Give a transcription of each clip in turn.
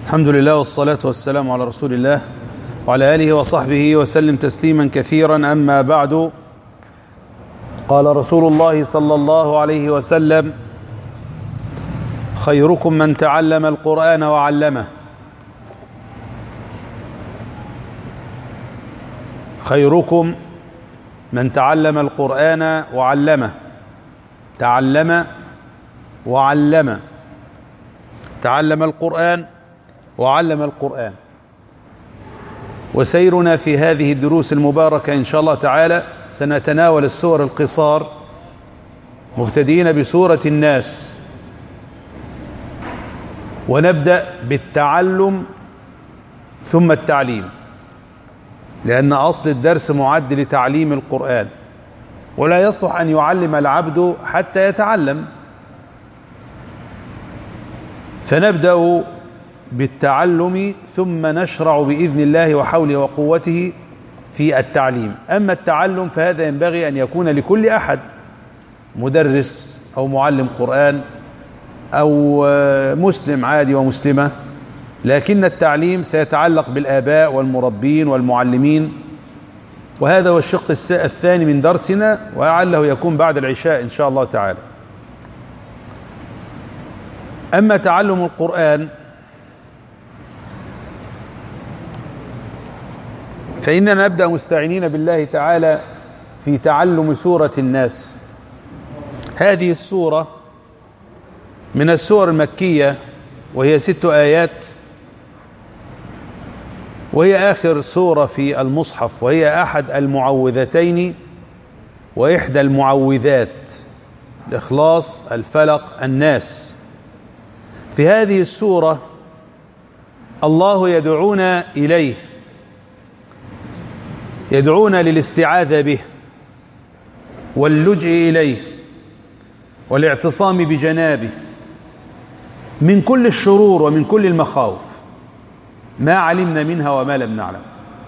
الحمد لله والصلاة والسلام على رسول الله وعلى آله وصحبه وسلم تسليما كثيرا أما بعد قال رسول الله صلى الله عليه وسلم خيركم من تعلم القرآن وعلمه خيركم من تعلم القرآن وعلمه تعلم وعلم تعلم القرآن وعلم القرآن وسيرنا في هذه الدروس المباركة إن شاء الله تعالى سنتناول السور القصار مبتدئين بسورة الناس ونبدأ بالتعلم ثم التعليم لأن أصل الدرس معد لتعليم القرآن ولا يصلح أن يعلم العبد حتى يتعلم فنبدأ بالتعلم ثم نشرع بإذن الله وحوله وقوته في التعليم أما التعلم فهذا ينبغي أن يكون لكل أحد مدرس أو معلم قرآن أو مسلم عادي ومسلمة لكن التعليم سيتعلق بالآباء والمربين والمعلمين وهذا هو الشق الثاني من درسنا ولعله يكون بعد العشاء إن شاء الله تعالى أما تعلم القرآن فإننا نبدأ مستعينين بالله تعالى في تعلم سورة الناس هذه السورة من السور المكية وهي ست آيات وهي آخر سورة في المصحف وهي أحد المعوذتين وإحدى المعوذات الإخلاص الفلق الناس في هذه السورة الله يدعونا إليه يدعونا للاستعاذة به واللجئ إليه والاعتصام بجنابه من كل الشرور ومن كل المخاوف ما علمنا منها وما لم نعلم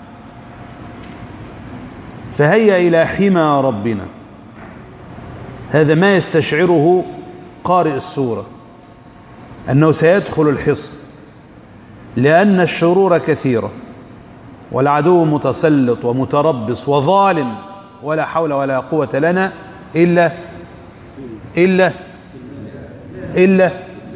فهيا إلى حمى ربنا هذا ما يستشعره قارئ السورة أنه سيدخل الحصن لأن الشرور كثيرة والعدو متسلط ومتربص وظالم ولا حول ولا قوة لنا إلا إلا إلا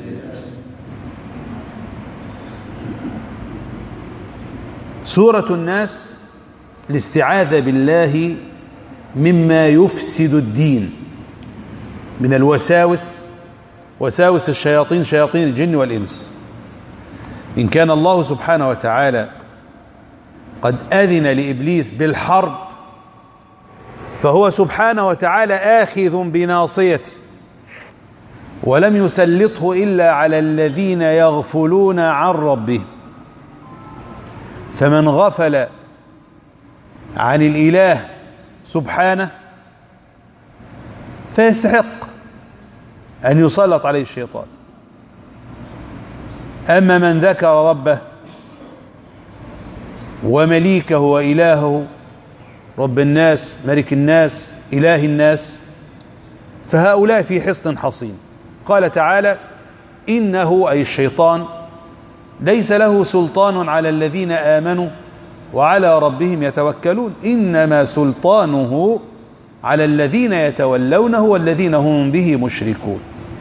سورة الناس الاستعاذة بالله مما يفسد الدين من الوساوس وساوس الشياطين شياطين الجن والإنس إن كان الله سبحانه وتعالى قد أذن لإبليس بالحرب فهو سبحانه وتعالى آخذ بناصيته ولم يسلطه إلا على الذين يغفلون عن ربهم فمن غفل عن الإله سبحانه فيستحق أن يسلط عليه الشيطان أما من ذكر ربه ومليكه وإلهه رب الناس ملك الناس إله الناس فهؤلاء في حصن حصين قال تعالى إنه أي الشيطان ليس له سلطان على الذين آمنوا وعلى ربهم يتوكلون إنما سلطانه على الذين يتولونه والذين هم به مشركون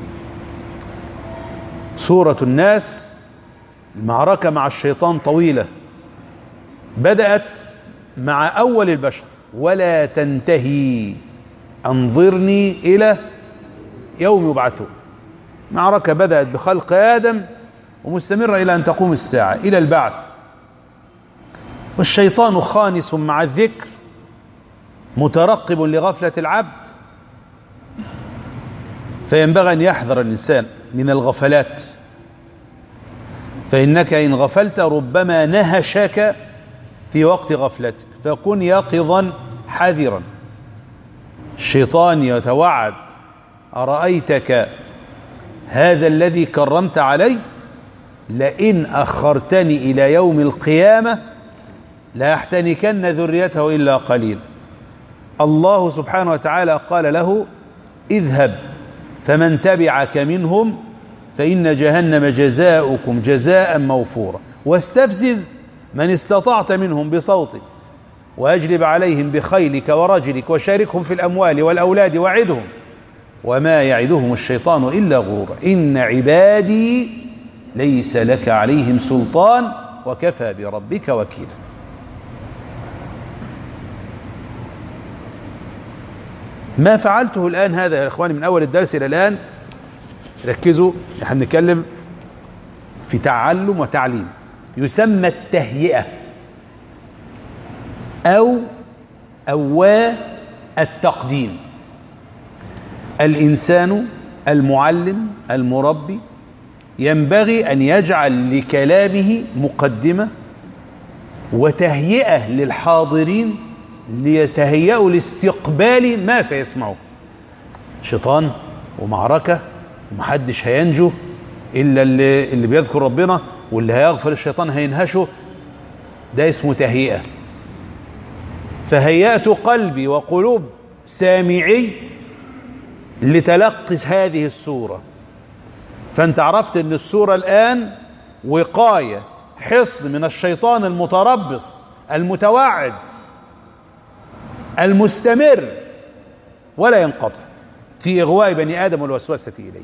سورة الناس المعركة مع الشيطان طويلة بدأت مع أول البشر ولا تنتهي أنظرني إلى يوم يبعثون معركة بدأت بخلق آدم ومستمرة إلى أن تقوم الساعة إلى البعث والشيطان خانس مع الذكر مترقب لغفلة العبد فينبغي أن يحذر الإنسان من الغفلات فإنك إن غفلت ربما نهشك في وقت غفلتك فكن يقظا حذرا الشيطان يتوعد أرأيتك هذا الذي كرمت علي لئن أخرتني إلى يوم القيامة لأحتنكن ذريته إلا قليل الله سبحانه وتعالى قال له اذهب فمن تبعك منهم فإن جهنم جزاؤكم جزاء موفورا واستفزز من استطعت منهم بصوتك وأجلب عليهم بخيلك ورجلك وشاركهم في الأموال والأولاد وعدهم وما يعدهم الشيطان إلا غرورا إن عبادي ليس لك عليهم سلطان وكفى بربك وكيلا ما فعلته الآن هذا يا إخواني من أول الدرس إلى الآن ركزوا احنا بنتكلم في تعلم وتعليم يسمى التهيئة أو أو التقديم الإنسان المعلم المربي ينبغي أن يجعل لكلامه مقدمة وتهيئة للحاضرين ليتهيئوا لاستقبال ما سيسمعوه شيطان ومعركة ومحدش هينجو إلا اللي, اللي بيذكر ربنا واللي هيغفر الشيطان هينهشه ده اسمه تهيئة فهيأت قلبي وقلوب سامعي لتلقي هذه السورة فانت عرفت ان السورة الآن وقاية حصن من الشيطان المتربص المتوعد المستمر ولا ينقطع في إغواء بني آدم والوسوسة إليه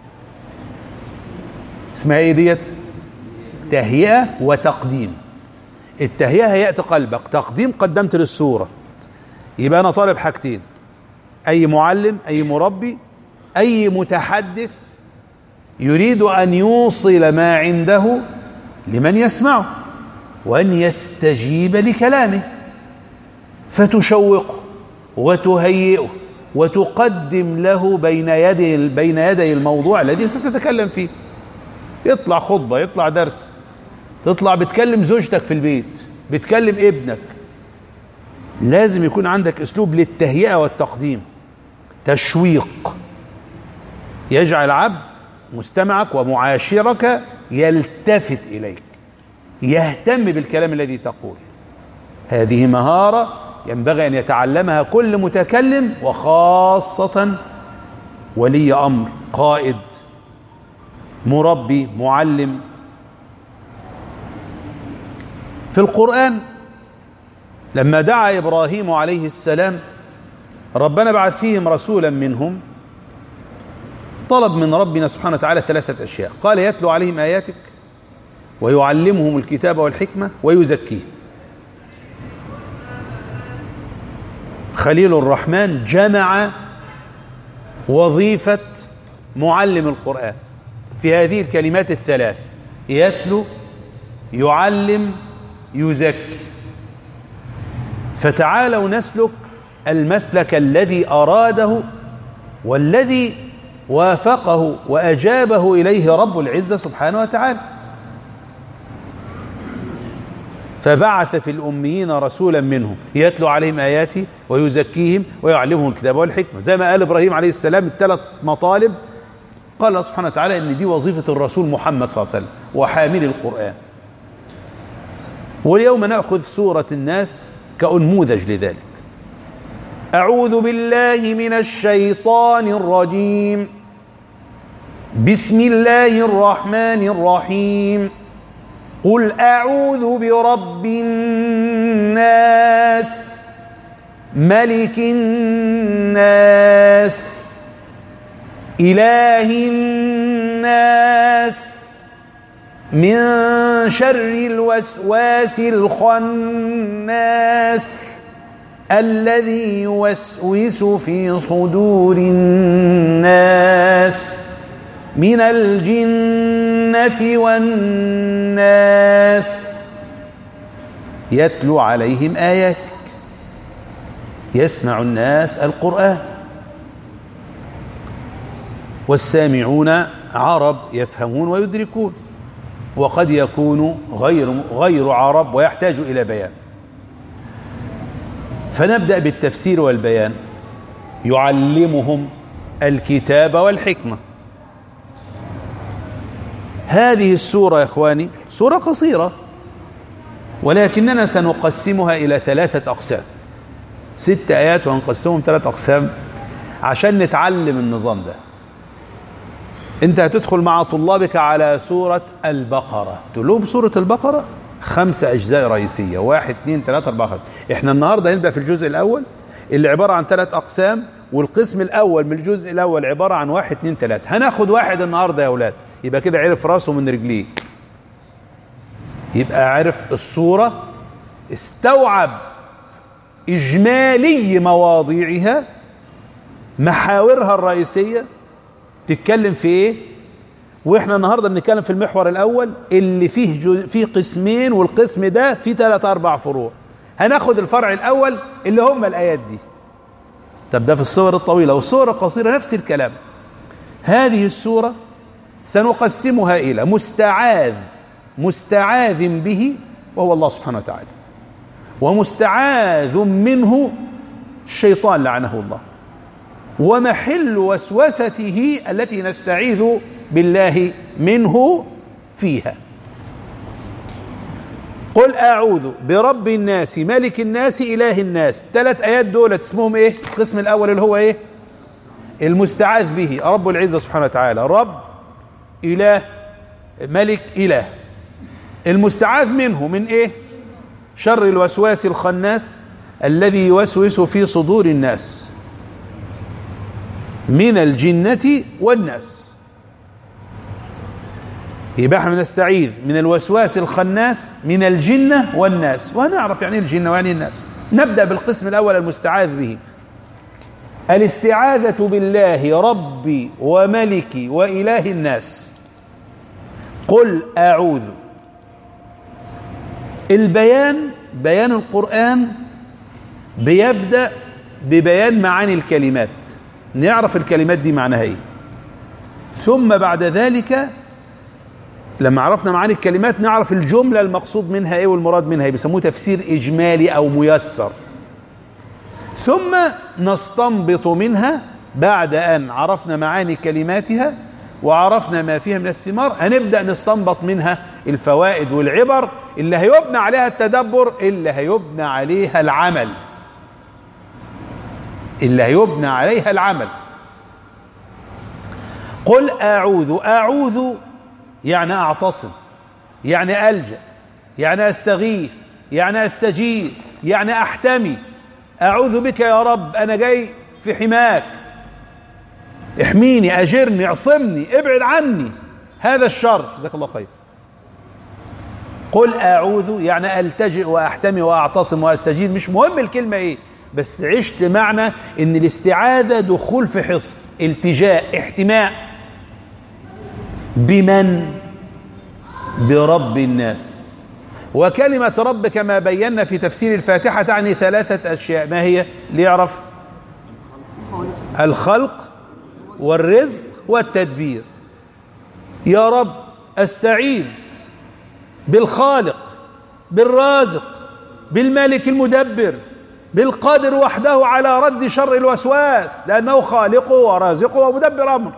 اسمها ايه ديت تهيئة وتقديم التهيئة هيأت قلبك تقديم قدمت للسورة يبقى أنا طالب حاجتين أي معلم أي مربي أي متحدث يريد أن يوصل ما عنده لمن يسمعه وأن يستجيب لكلامه فتشوقه وتهيئه وتقدم له بين يدي بين يدي الموضوع الذي ستتكلم فيه يطلع خطبة يطلع درس تطلع بتكلم زوجتك في البيت بتكلم ابنك لازم يكون عندك اسلوب للتهيئة والتقديم تشويق يجعل عبد مستمعك ومعاشرك يلتفت إليك يهتم بالكلام الذي تقول هذه مهارة ينبغي أن يتعلمها كل متكلم وخاصة ولي أمر قائد مربي معلم في القرآن لما دعا إبراهيم عليه السلام ربنا بعث فيهم رسولا منهم طلب من ربنا سبحانه وتعالى ثلاثة أشياء قال يتلو عليهم آياتك ويعلمهم الكتاب والحكمة ويزكيهم خليل الرحمن جمع وظيفة معلم القرآن في هذه الكلمات الثلاث يتلو يعلم يزكي فتعالوا نسلك المسلك الذي أراده والذي وافقه وأجابه إليه رب العزة سبحانه وتعالى فبعث في الأميين رسولا منهم يتلو عليهم آياته ويزكيهم ويعلمهم الكتاب والحكمة زي ما قال إبراهيم عليه السلام الثلاث مطالب قال الله سبحانه وتعالى ان دي وظيفة الرسول محمد صلى الله عليه وسلم وحامل القرآن واليوم نأخذ سورة الناس كأنموذج لذلك أعوذ بالله من الشيطان الرجيم بسم الله الرحمن الرحيم قل أعوذ برب الناس ملك الناس إله الناس من شر الوسواس الخناس الذي يوسوس في صدور الناس من الجنة والناس يتلو عليهم آياتك يسمع الناس القرآن والسامعون عرب يفهمون ويدركون وقد يكون غير غير عرب ويحتاج إلى بيان فنبدأ بالتفسير والبيان يعلمهم الكتاب والحكمة هذه السورة يا إخواني سورة قصيرة ولكننا سنقسمها إلى ثلاثة أقسام ست آيات وهنقسمهم ثلاثة أقسام عشان نتعلم النظام ده انت هتدخل مع طلابك على سورة البقرة تقول لهم سورة البقرة خمسة أجزاء رئيسية واحد اثنين ثلاثة أربعة خمسة احنا النهاردة هنبدأ في الجزء الأول اللي عبارة عن ثلاث أقسام والقسم الأول من الجزء الأول عبارة عن واحد اثنين ثلاثة هناخد واحد النهاردة يا أولاد يبقى كده عرف راسه من رجليه يبقى عرف الصورة استوعب إجمالي مواضيعها محاورها الرئيسية تتكلم في إيه واحنا النهارده بنتكلم في المحور الاول اللي فيه جو فيه قسمين والقسم ده فيه ثلاث اربع فروع هناخد الفرع الاول اللي هم الايات دي طب ده في الصور الطويله والصور القصيره نفس الكلام هذه السوره سنقسمها الى مستعاذ مستعاذ به وهو الله سبحانه وتعالى ومستعاذ منه الشيطان لعنه الله ومحل وسوسته التي نستعيذ بالله منه فيها قل أعوذ برب الناس ملك الناس إله الناس ثلاث آيات دولت اسمهم إيه القسم الأول اللي هو إيه المستعاذ به رب العزة سبحانه وتعالى رب إله ملك إله المستعاذ منه من إيه شر الوسواس الخناس الذي يوسوس في صدور الناس من الجنة والناس يبقى احنا نستعيذ من الوسواس الخناس من الجنة والناس وهنعرف يعني الجنة ويعني الناس نبدأ بالقسم الأول المستعاذ به الاستعاذة بالله ربي وملكي وإله الناس قل أعوذ البيان بيان القرآن بيبدأ ببيان معاني الكلمات نعرف الكلمات دي معناها ايه ثم بعد ذلك لما عرفنا معاني الكلمات نعرف الجملة المقصود منها ايه والمراد منها ايه بيسموه تفسير اجمالي او ميسر ثم نستنبط منها بعد ان عرفنا معاني كلماتها وعرفنا ما فيها من الثمار هنبدأ نستنبط منها الفوائد والعبر اللي هيبنى عليها التدبر اللي هيبنى عليها العمل اللي هيبنى عليها العمل قل أعوذ أعوذ يعني أعتصم يعني ألجأ يعني أستغيث يعني أستجير يعني أحتمي أعوذ بك يا رب أنا جاي في حماك احميني أجرني اعصمني ابعد عني هذا الشر جزاك الله خير قل أعوذ يعني ألتجئ وأحتمي وأعتصم وأستجير مش مهم الكلمة إيه بس عشت معنى ان الاستعاذة دخول في حصن التجاء احتماء بمن برب الناس وكلمة رب كما بينا في تفسير الفاتحة تعني ثلاثة أشياء ما هي ليعرف الخلق والرزق والتدبير يا رب أستعيذ بالخالق بالرازق بالملك المدبر بالقادر وحده على رد شر الوسواس لأنه خالقه ورازقه ومدبر أمر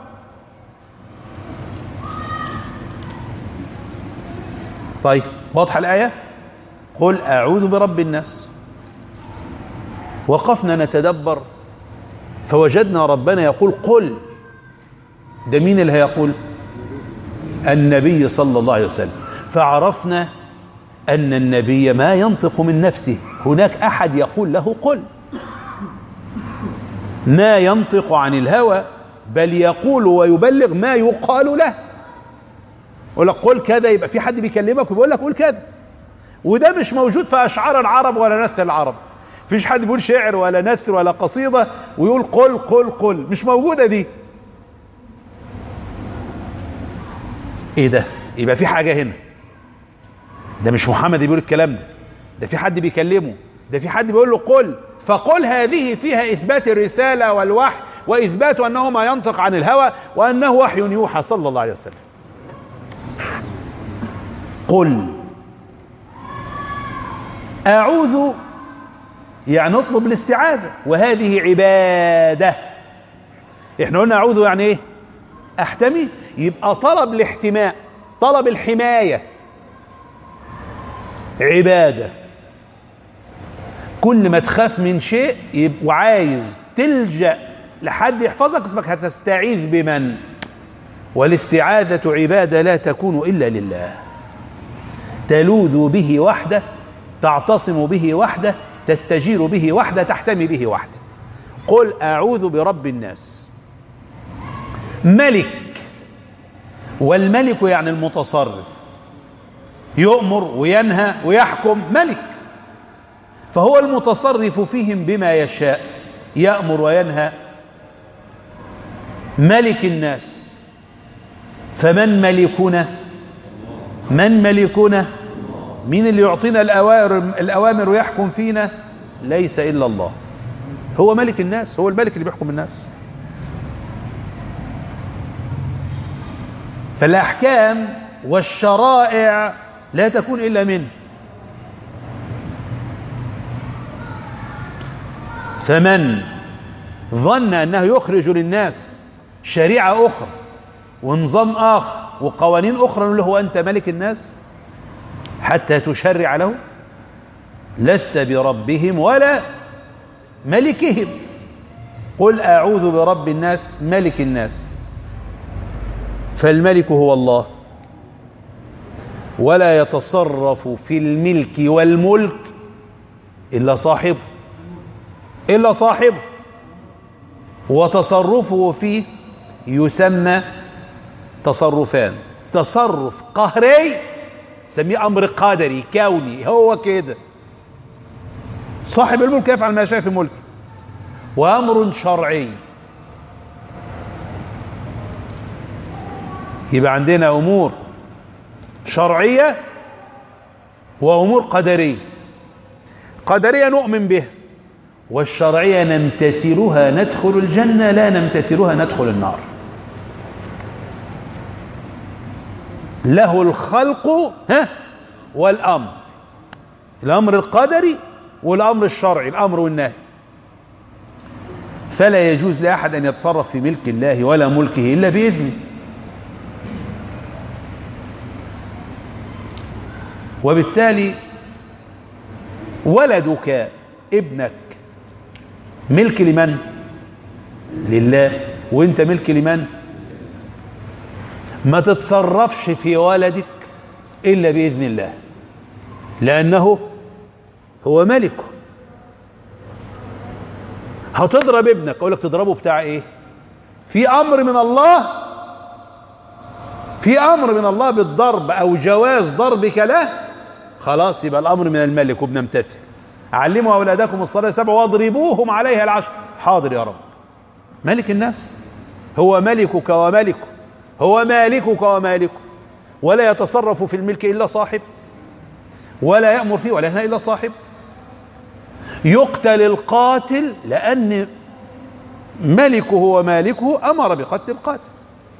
طيب واضحة الآية قل أعوذ برب الناس وقفنا نتدبر فوجدنا ربنا يقول قل ده مين اللي هيقول النبي صلى الله عليه وسلم فعرفنا أن النبي ما ينطق من نفسه هناك أحد يقول له قل ما ينطق عن الهوى بل يقول ويبلغ ما يقال له يقول لك قل كذا يبقى في حد بيكلمك ويقول لك قول كذا وده مش موجود في أشعار العرب ولا نثر العرب فيش حد بيقول شعر ولا نثر ولا قصيدة ويقول قل قل قل مش موجودة دي ايه ده يبقى في حاجة هنا ده مش محمد بيقول الكلام ده ده في حد بيكلمه ده في حد بيقول له قل فقل هذه فيها إثبات الرسالة والوحي وإثبات أنه ما ينطق عن الهوى وأنه وحي يوحى صلى الله عليه وسلم قل أعوذ يعني اطلب الاستعاذة وهذه عبادة احنا قلنا أعوذ يعني ايه احتمي يبقى طلب الاحتماء طلب الحماية عبادة كل ما تخاف من شيء يبقى وعايز تلجأ لحد يحفظك اسمك هتستعيذ بمن والاستعاذة عبادة لا تكون إلا لله تلوذ به وحده تعتصم به وحده تستجير به وحده تحتمي به وحده قل أعوذ برب الناس ملك والملك يعني المتصرف يؤمر وينهى ويحكم ملك فهو المتصرف فيهم بما يشاء يأمر وينهى ملك الناس فمن ملكنا من ملكنا مين اللي يعطينا الأوامر, الأوامر ويحكم فينا ليس إلا الله هو ملك الناس هو الملك اللي بيحكم الناس فالأحكام والشرائع لا تكون إلا منه فمن ظن أنه يخرج للناس شريعة أخرى ونظام آخر وقوانين أخرى اللي هو أنت ملك الناس حتى تشرع له لست بربهم ولا ملكهم قل أعوذ برب الناس ملك الناس فالملك هو الله ولا يتصرف في الملك والملك إلا صاحبه إلا صاحبه وتصرفه فيه يسمى تصرفان تصرف قهري سميه أمر قدري كوني هو كده صاحب الملك يفعل ما يشاء في ملكه وأمر شرعي يبقى عندنا أمور شرعية وأمور قدرية قدرية نؤمن بها والشرعية نمتثلها ندخل الجنة لا نمتثلها ندخل النار له الخلق ها والأمر الأمر القدري والأمر الشرعي الأمر والنهي فلا يجوز لأحد أن يتصرف في ملك الله ولا ملكه إلا بإذنه وبالتالي ولدك ابنك ملك لمن لله وانت ملك لمن ما تتصرفش في ولدك الا باذن الله لانه هو ملكه هتضرب ابنك اقول لك تضربه بتاع ايه في امر من الله في امر من الله بالضرب او جواز ضربك له خلاص يبقى الامر من الملك وبنمتثل علموا اولادكم الصلاه سبع واضربوهم عليها العشر حاضر يا رب ملك الناس هو ملكك وملكه هو مالكك ومالكه ولا يتصرف في الملك الا صاحب ولا يامر فيه ولا ينهى الا صاحب يقتل القاتل لان ملكه ومالكه امر بقتل القاتل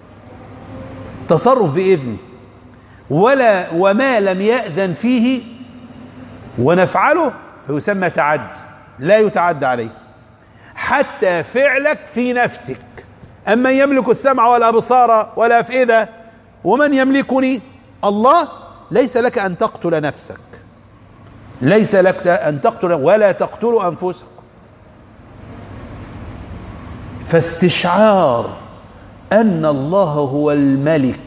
تصرف باذنه ولا وما لم يأذن فيه ونفعله فيسمى تعدي لا يتعدى عليه حتى فعلك في نفسك أما يملك السمع والأبصار والأفئدة ومن يملكني الله ليس لك أن تقتل نفسك ليس لك أن تقتل ولا تقتلوا أنفسكم فاستشعار أن الله هو الملك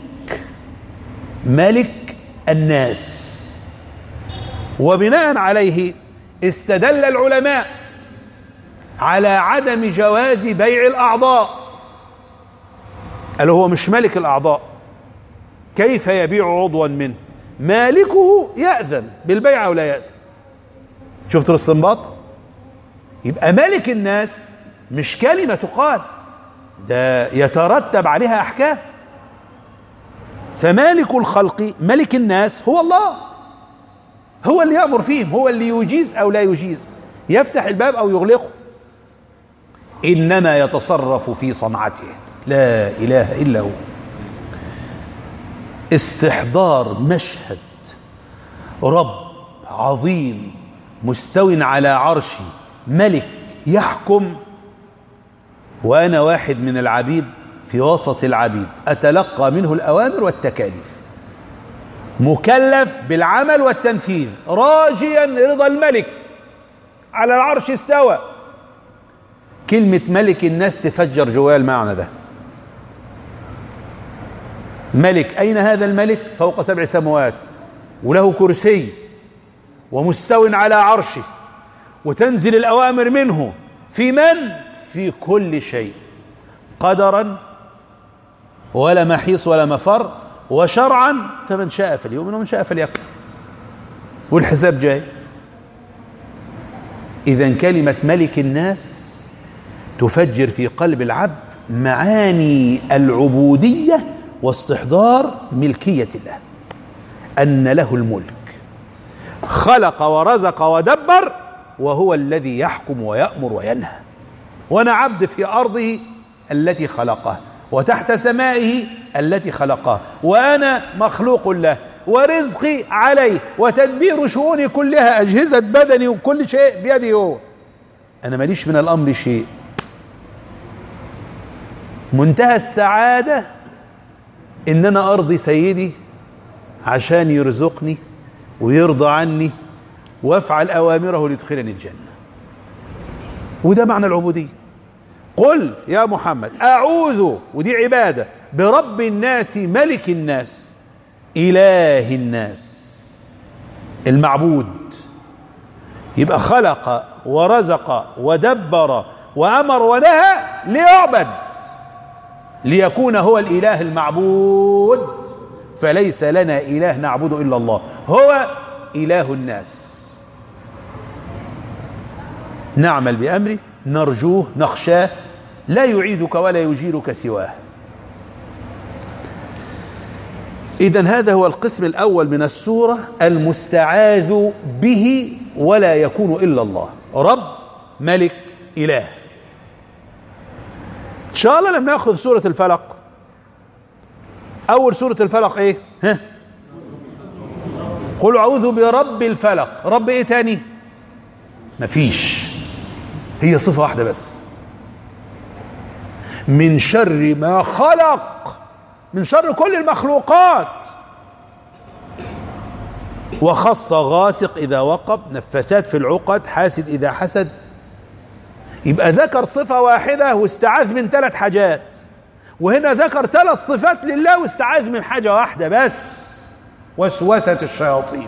ملك الناس وبناء عليه استدل العلماء على عدم جواز بيع الأعضاء قال هو مش ملك الأعضاء كيف يبيع عضوا منه مالكه يأذن بالبيع أو لا يأذن شفت الاستنباط يبقى ملك الناس مش كلمة تقال ده يترتب عليها أحكام فمالك الخلق ملك الناس هو الله هو اللي يأمر فيهم هو اللي يجيز أو لا يجيز يفتح الباب أو يغلقه إنما يتصرف في صنعته لا إله إلا هو استحضار مشهد رب عظيم مستو على عرشي ملك يحكم وأنا واحد من العبيد في وسط العبيد أتلقى منه الأوامر والتكاليف مكلف بالعمل والتنفيذ راجيا رضا الملك على العرش استوى كلمة ملك الناس تفجر جوايا المعنى ده ملك أين هذا الملك فوق سبع سماوات وله كرسي ومستو على عرشه وتنزل الأوامر منه في من في كل شيء قدرا ولا محيص ولا مفر وشرعا فمن شاء فليؤمن ومن شاء فليكفر والحساب جاي إذا كلمة ملك الناس تفجر في قلب العبد معاني العبودية واستحضار ملكية الله أن له الملك خلق ورزق ودبر وهو الذي يحكم ويأمر وينهى وأنا عبد في أرضه التي خلقه وتحت سمائه التي خلقه وأنا مخلوق له ورزقي عليه وتدبير شؤوني كلها أجهزة بدني وكل شيء بيدي هو أنا ماليش من الأمر شيء منتهى السعادة إن أنا أرضي سيدي عشان يرزقني ويرضى عني وافعل أوامره ليدخلني الجنة وده معنى العبودية قل يا محمد أعوذ ودي عبادة برب الناس ملك الناس إله الناس المعبود يبقى خلق ورزق ودبر وأمر ونهى ليعبد ليكون هو الإله المعبود فليس لنا إله نعبد إلا الله هو إله الناس نعمل بأمره نرجوه نخشاه لا يعيذك ولا يجيرك سواه إذا هذا هو القسم الأول من السورة المستعاذ به ولا يكون إلا الله رب ملك إله إن شاء الله لما ناخذ سورة الفلق أول سورة الفلق إيه؟ ها؟ قل أعوذ برب الفلق رب إيه تاني؟ مفيش هي صفة واحدة بس من شر ما خلق من شر كل المخلوقات وخص غاسق إذا وقب نفثات في العقد حاسد إذا حسد يبقى ذكر صفة واحدة واستعاذ من ثلاث حاجات وهنا ذكر ثلاث صفات لله واستعاذ من حاجة واحدة بس وسوسة الشياطين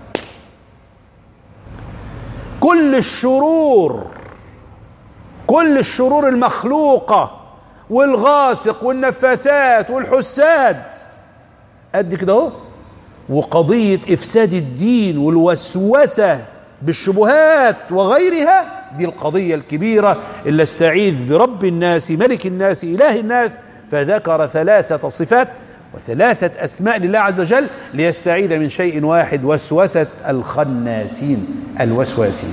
كل الشرور كل الشرور المخلوقة والغاسق والنفاثات والحساد قد كده اهو وقضية إفساد الدين والوسوسة بالشبهات وغيرها دي القضية الكبيرة اللي استعيذ برب الناس ملك الناس إله الناس فذكر ثلاثة صفات وثلاثة أسماء لله عز وجل ليستعيذ من شيء واحد وسوسة الخناسين الوسواسين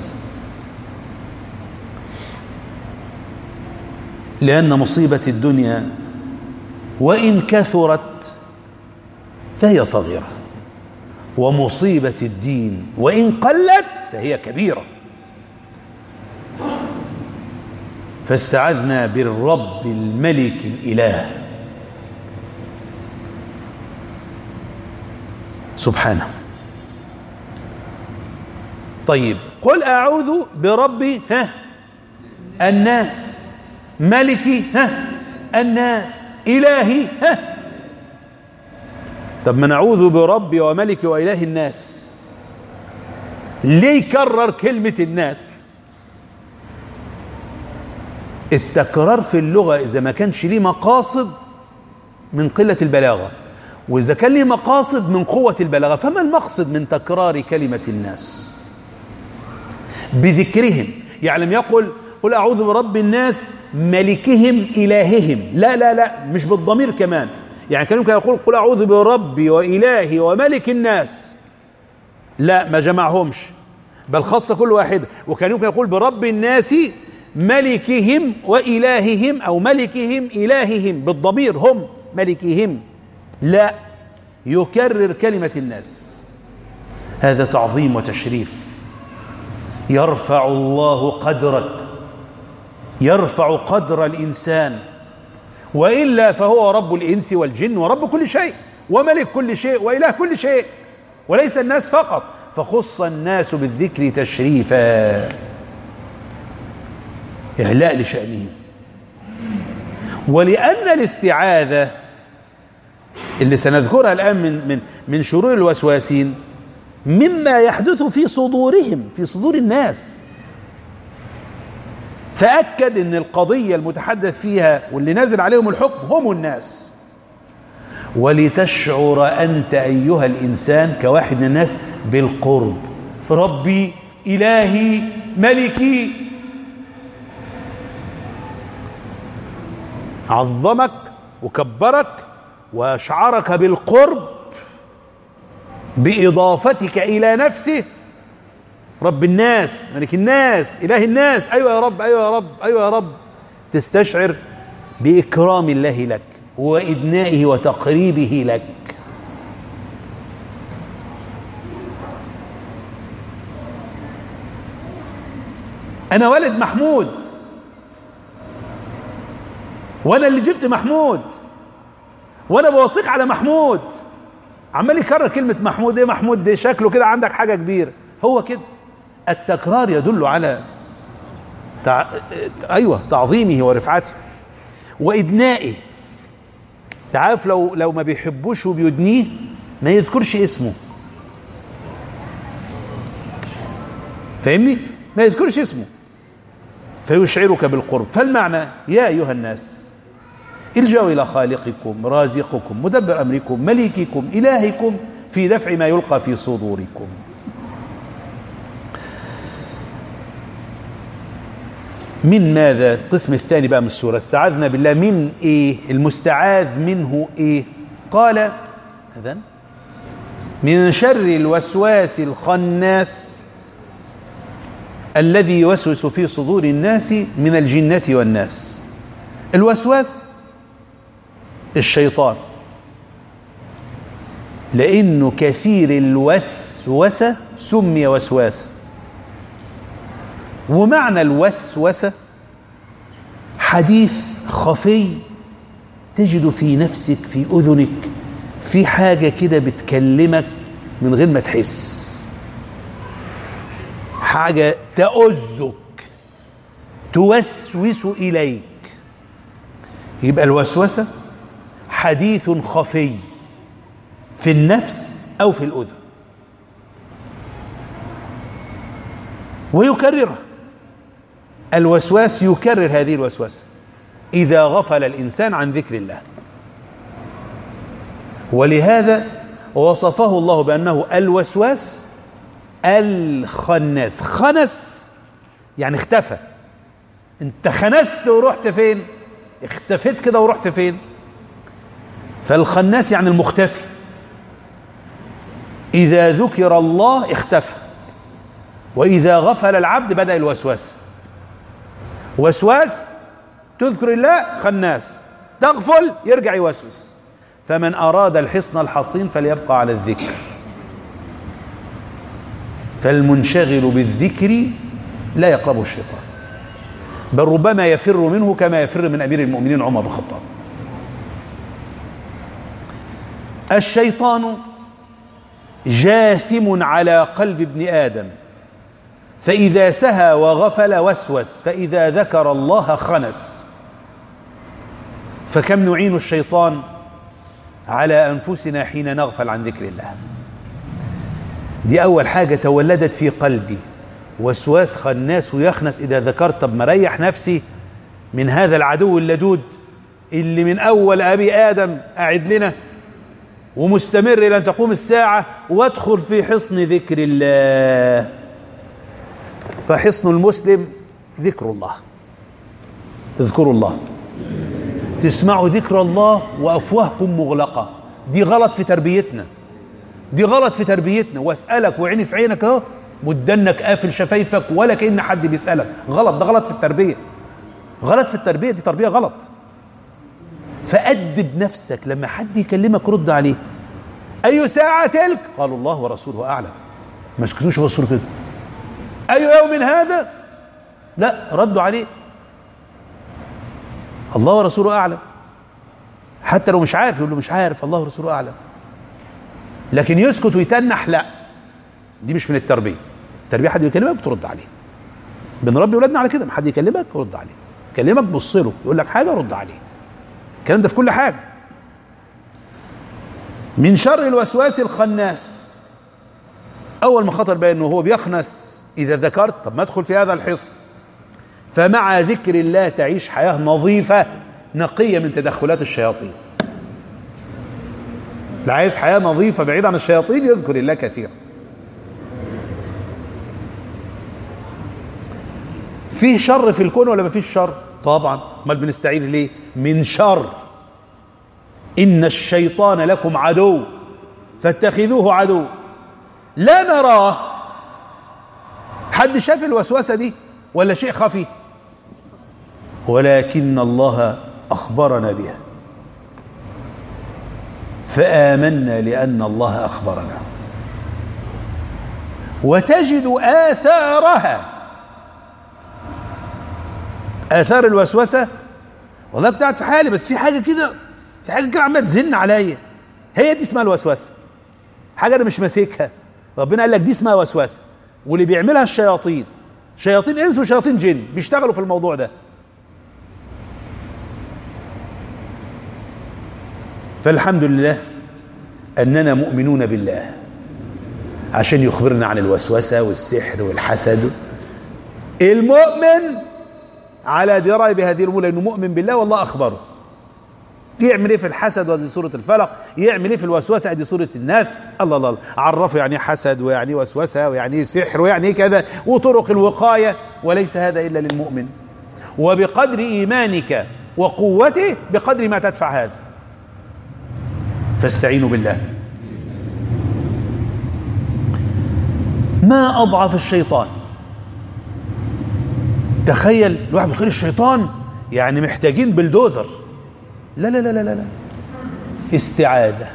لأن مصيبة الدنيا وإن كثرت فهي صغيرة ومصيبة الدين وإن قلت فهي كبيرة فاستعذنا بالرب الملك الإله سبحانه طيب قل أعوذ برب ها الناس ملكي ها الناس إلهي ها طب ما نعوذ بربي وملكي وإله الناس ليه كرر كلمة الناس التكرار في اللغة إذا ما كانش ليه مقاصد من قلة البلاغة وإذا كان ليه مقاصد من قوة البلاغة فما المقصد من تكرار كلمة الناس بذكرهم يعني لم يقل قل أعوذ برب الناس ملكهم إلههم لا لا لا مش بالضمير كمان يعني كان يمكن يقول قل أعوذ بربي وإلهي وملك الناس لا ما جمعهمش بل خص كل واحد وكان يمكن يقول برب الناس ملكهم وإلههم أو ملكهم إلههم بالضمير هم ملكهم لا يكرر كلمة الناس هذا تعظيم وتشريف يرفع الله قدرك يرفع قدر الإنسان وإلا فهو رب الإنس والجن ورب كل شيء وملك كل شيء وإله كل شيء وليس الناس فقط فخص الناس بالذكر تشريفا إعلاء لشأنه ولأن الاستعاذة اللي سنذكرها الآن من من من شرور الوسواسين مما يحدث في صدورهم في صدور الناس فأكد أن القضية المتحدث فيها واللي نازل عليهم الحكم هم الناس ولتشعر أنت أيها الإنسان كواحد من الناس بالقرب ربي إلهي ملكي عظمك وكبرك واشعرك بالقرب باضافتك الى نفسه رب الناس ملك الناس اله الناس ايوه يا رب ايوه يا رب ايوه يا رب تستشعر باكرام الله لك وادنائه وتقريبه لك انا ولد محمود وانا اللي جبت محمود وانا بوصيك على محمود عمال يكرر كلمة محمود ايه محمود ده شكله كده عندك حاجة كبيرة هو كده التكرار يدل على تع... ايوه تعظيمه ورفعته وادنائه تعرف لو لو ما بيحبوش وبيدنيه ما يذكرش اسمه فاهمني ما يذكرش اسمه فيشعرك بالقرب فالمعنى يا ايها الناس الجأوا إلى خالقكم رازقكم مدبر أمركم مليككم إلهكم في دفع ما يلقى في صدوركم من ماذا القسم الثاني بقى من السورة استعاذنا بالله من إيه المستعاذ منه إيه قال أذن من شر الوسواس الخناس الذي يوسوس في صدور الناس من الجنة والناس الوسواس الشيطان لأنه كثير الوسوسة سمي وسواسا ومعنى الوسوسة حديث خفي تجد في نفسك في أذنك في حاجة كده بتكلمك من غير ما تحس حاجة تؤزك توسوس إليك يبقى الوسوسة حديث خفي في النفس أو في الأذن ويكررها الوسواس يكرر هذه الوسوسة إذا غفل الإنسان عن ذكر الله ولهذا وصفه الله بأنه الوسواس الخناس خنس يعني اختفى انت خنست ورحت فين اختفيت كده ورحت فين فالخناس يعني المختفي إذا ذكر الله اختفى وإذا غفل العبد بدأ الوسواس وسواس تذكر الله خناس تغفل يرجع يوسوس فمن أراد الحصن الحصين فليبقى على الذكر فالمنشغل بالذكر لا يقربه الشيطان بل ربما يفر منه كما يفر من أمير المؤمنين عمر بن الخطاب الشيطان جاثم على قلب ابن آدم فإذا سهى وغفل وسوس فإذا ذكر الله خنس فكم نعين الشيطان على أنفسنا حين نغفل عن ذكر الله دي أول حاجة تولدت في قلبي وسواس خناس ويخنس إذا ذكرت طب مريح نفسي من هذا العدو اللدود اللي من أول أبي آدم أعد لنا ومستمر إلى أن تقوم الساعة وادخل في حصن ذكر الله فحصن المسلم ذكر الله اذكروا الله تسمعوا ذكر الله وأفواهكم مغلقة دي غلط في تربيتنا دي غلط في تربيتنا واسألك وعيني في عينك اهو ودنك قافل شفايفك ولا كأن حد بيسألك غلط ده غلط في التربية غلط في التربية دي تربية غلط فأدب نفسك لما حد يكلمك رد عليه أي ساعة تلك قالوا الله ورسوله أعلم ما سكتوش بصوا كده أي يوم هذا لا ردوا عليه الله ورسوله أعلم حتى لو مش عارف يقول له مش عارف الله ورسوله أعلم لكن يسكت ويتنح لا دي مش من التربية التربية حد يكلمك بترد عليه بنربي ولادنا على كده ما حد يكلمك رد عليه يكلمك بص له يقول لك حاجة رد عليه الكلام ده في كل حاجة من شر الوسواس الخناس أول ما خطر بقى أنه هو بيخنس إذا ذكرت طب ما ادخل في هذا الحصن فمع ذكر الله تعيش حياة نظيفة نقية من تدخلات الشياطين اللي عايز حياة نظيفة بعيد عن الشياطين يذكر الله كثيرا فيه شر في الكون ولا ما فيش شر طبعا امال بنستعيذ ليه من شر ان الشيطان لكم عدو فاتخذوه عدو لا نراه حد شاف الوسوسه دي ولا شيء خفي ولكن الله اخبرنا بها فامنا لان الله اخبرنا وتجد اثارها اثار الوسوسه والله كنت قاعد في حالي بس في حاجه كده في حاجه كده عماله تزن عليا هي دي اسمها الوسوسه حاجه انا مش ماسكها ربنا قال لك دي اسمها وسوسه واللي بيعملها الشياطين شياطين انس وشياطين جن بيشتغلوا في الموضوع ده فالحمد لله اننا مؤمنون بالله عشان يخبرنا عن الوسوسه والسحر والحسد المؤمن على درايه بهذه الامور لانه مؤمن بالله والله اخبره يعمل ايه في الحسد وهذه سوره الفلق يعمل ايه في الوسوسه هذه سوره الناس الله الله عرفه يعني حسد ويعني وسوسه ويعني سحر ويعني كذا وطرق الوقايه وليس هذا الا للمؤمن وبقدر ايمانك وقوته بقدر ما تدفع هذا فاستعينوا بالله ما اضعف الشيطان تخيل الواحد بخير الشيطان يعني محتاجين بلدوزر لا لا لا لا لا استعاذة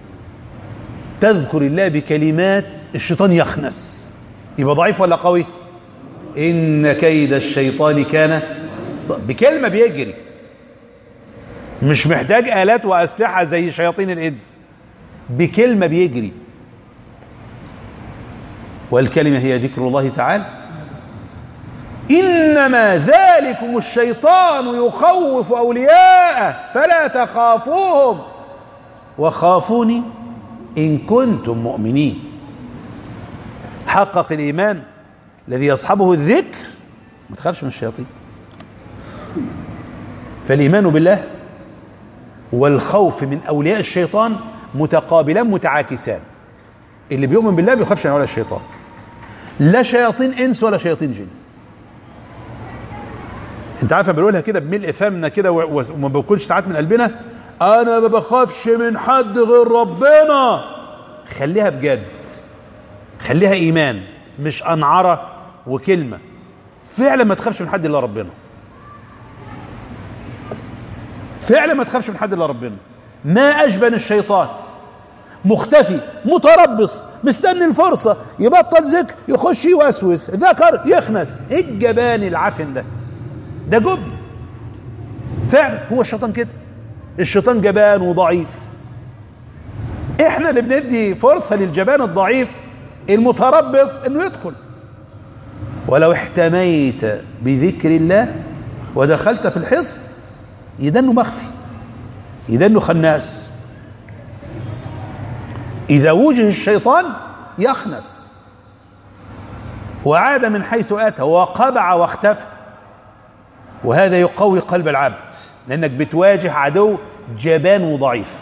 تذكر الله بكلمات الشيطان يخنس يبقى ضعيف ولا قوي إن كيد الشيطان كان بكلمة بيجري مش محتاج آلات وأسلحة زي شياطين الإنس بكلمة بيجري والكلمة هي ذكر الله تعالى إنما ذلكم الشيطان يخوف أولياءه فلا تخافوهم وخافوني إن كنتم مؤمنين حقق الإيمان الذي يصحبه الذكر ما تخافش من الشياطين فالإيمان بالله والخوف من أولياء الشيطان متقابلان متعاكسان اللي بيؤمن بالله بيخافش من أولياء الشيطان لا شياطين إنس ولا شياطين جن انت عارف بنقولها كده بملء فمنا كده وما بنقولش ساعات من قلبنا انا ما بخافش من حد غير ربنا خليها بجد خليها ايمان مش انعره وكلمه فعلا ما تخافش من حد الا ربنا فعلا ما تخافش من حد الا ربنا ما اجبن الشيطان مختفي متربص مستني الفرصه يبطل ذكر يخش يوسوس ذكر يخنس ايه الجبان العفن ده ده جبن فعلا هو الشيطان كده الشيطان جبان وضعيف احنا اللي بندي فرصه للجبان الضعيف المتربص انه يدخل ولو احتميت بذكر الله ودخلت في الحصن يدنه مخفي يدنه خناس اذا وجه الشيطان يخنس وعاد من حيث اتى وقبع واختفى وهذا يقوي قلب العبد لانك بتواجه عدو جبان وضعيف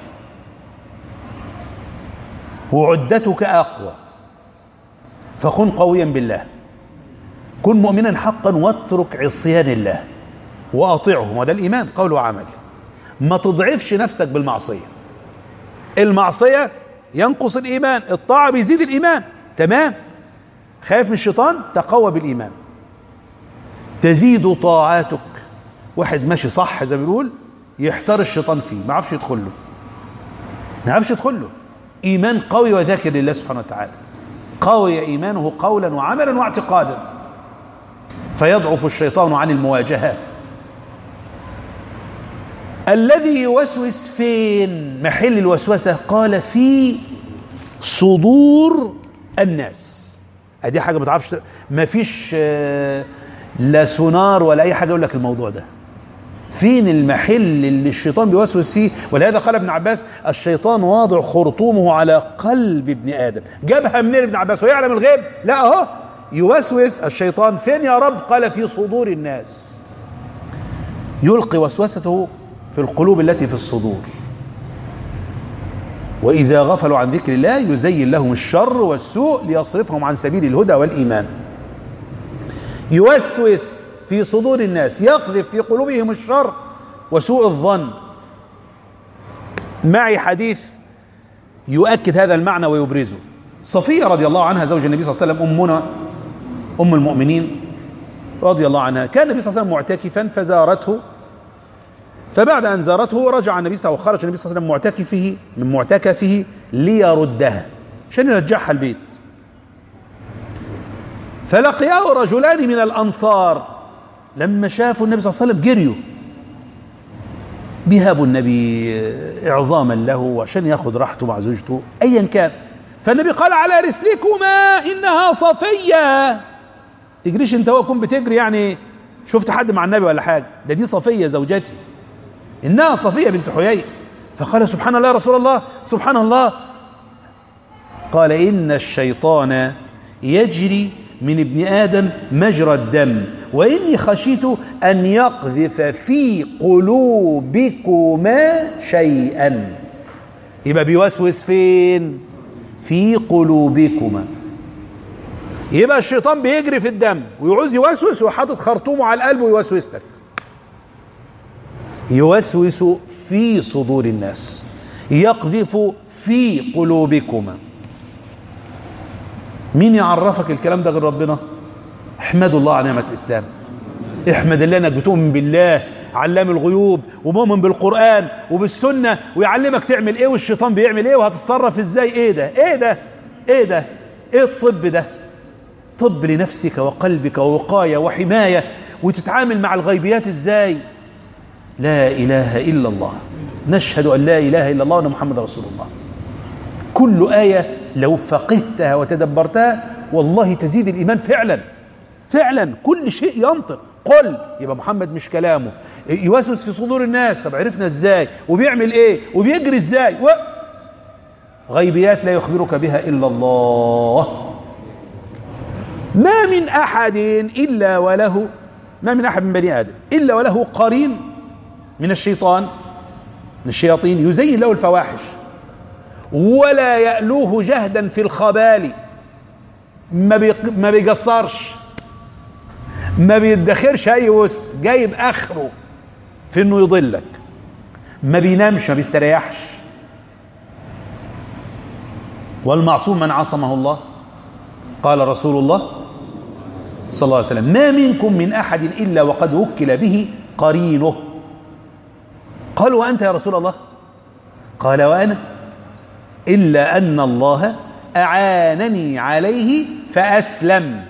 وعدتك اقوى فكن قويا بالله كن مؤمنا حقا واترك عصيان الله واطيعه وده الايمان قول وعمل ما تضعفش نفسك بالمعصيه المعصيه ينقص الايمان الطاعه بيزيد الايمان تمام خايف من الشيطان تقوى بالايمان تزيد طاعاتك واحد ماشي صح زي ما بنقول يحتار الشيطان فيه ما عرفش يدخل له ما عرفش يدخل له ايمان قوي وذاكر لله سبحانه وتعالى قوي ايمانه قولا وعملا واعتقادا فيضعف الشيطان عن المواجهه الذي يوسوس فين محل الوسوسه قال في صدور الناس ادي حاجه ما تعرفش ما فيش لا سونار ولا اي حاجه يقول لك الموضوع ده فين المحل اللي الشيطان بيوسوس فيه ولهذا قال ابن عباس الشيطان واضع خرطومه على قلب ابن ادم جابها منين ابن عباس ويعلم الغيب لا اهو يوسوس الشيطان فين يا رب قال في صدور الناس يلقي وسوسته في القلوب التي في الصدور وإذا غفلوا عن ذكر الله يزين لهم الشر والسوء ليصرفهم عن سبيل الهدى والإيمان يوسوس في صدور الناس يقذف في قلوبهم الشر وسوء الظن معي حديث يؤكد هذا المعنى ويبرزه صفية رضي الله عنها زوج النبي صلى الله عليه وسلم أمنا أم المؤمنين رضي الله عنها كان النبي صلى الله عليه وسلم معتكفا فزارته فبعد أن زارته رجع النبي صلى الله عليه وسلم وخرج النبي صلى الله عليه وسلم معتكفه من معتكفه ليردها عشان يرجعها البيت فلقياه رجلان من الأنصار لما شافوا النبي صلى الله عليه وسلم جريوا بيهابوا النبي إعظاما له عشان ياخد راحته مع زوجته أيا كان فالنبي قال على رسلكما إنها صفية تجريش انت هو كن بتجري يعني شفت حد مع النبي ولا حاجة ده دي صفية زوجتي إنها صفية بنت حيي فقال سبحان الله يا رسول الله سبحان الله قال إن الشيطان يجري من ابن آدم مجرى الدم وإني خشيت أن يقذف في قلوبكما شيئا يبقى بيوسوس فين في قلوبكما يبقى الشيطان بيجري في الدم ويعوز يوسوس وحاطط خرطومه على القلب ويوسوس لك يوسوس في صدور الناس يقذف في قلوبكما مين يعرفك الكلام ده غير ربنا احمدوا الله على نعمة الإسلام احمد الله انك بتؤمن بالله علام الغيوب ومؤمن بالقرآن وبالسنة ويعلمك تعمل ايه والشيطان بيعمل ايه وهتتصرف ازاي ايه ده ايه ده ايه ده ايه الطب ده طب لنفسك وقلبك ووقاية وحماية وتتعامل مع الغيبيات ازاي لا إله إلا الله نشهد أن لا إله إلا الله وأن محمد رسول الله كل آية لو فقهتها وتدبرتها والله تزيد الإيمان فعلا فعلا كل شيء ينطق قل يبقى محمد مش كلامه يوسوس في صدور الناس طب عرفنا ازاي وبيعمل ايه وبيجري ازاي و... غيبيات لا يخبرك بها الا الله ما من احد الا وله ما من احد من بني ادم الا وله قرين من الشيطان من الشياطين يزين له الفواحش ولا يألوه جهدا في الخبال ما بيق... ما بيقصرش ما بيدخرش اي وس جايب اخره في انه يضلك ما بينامش ما بيستريحش والمعصوم من عصمه الله قال رسول الله صلى الله عليه وسلم ما منكم من احد الا وقد وكل به قرينه قال وانت يا رسول الله قال وانا الا ان الله اعانني عليه فاسلم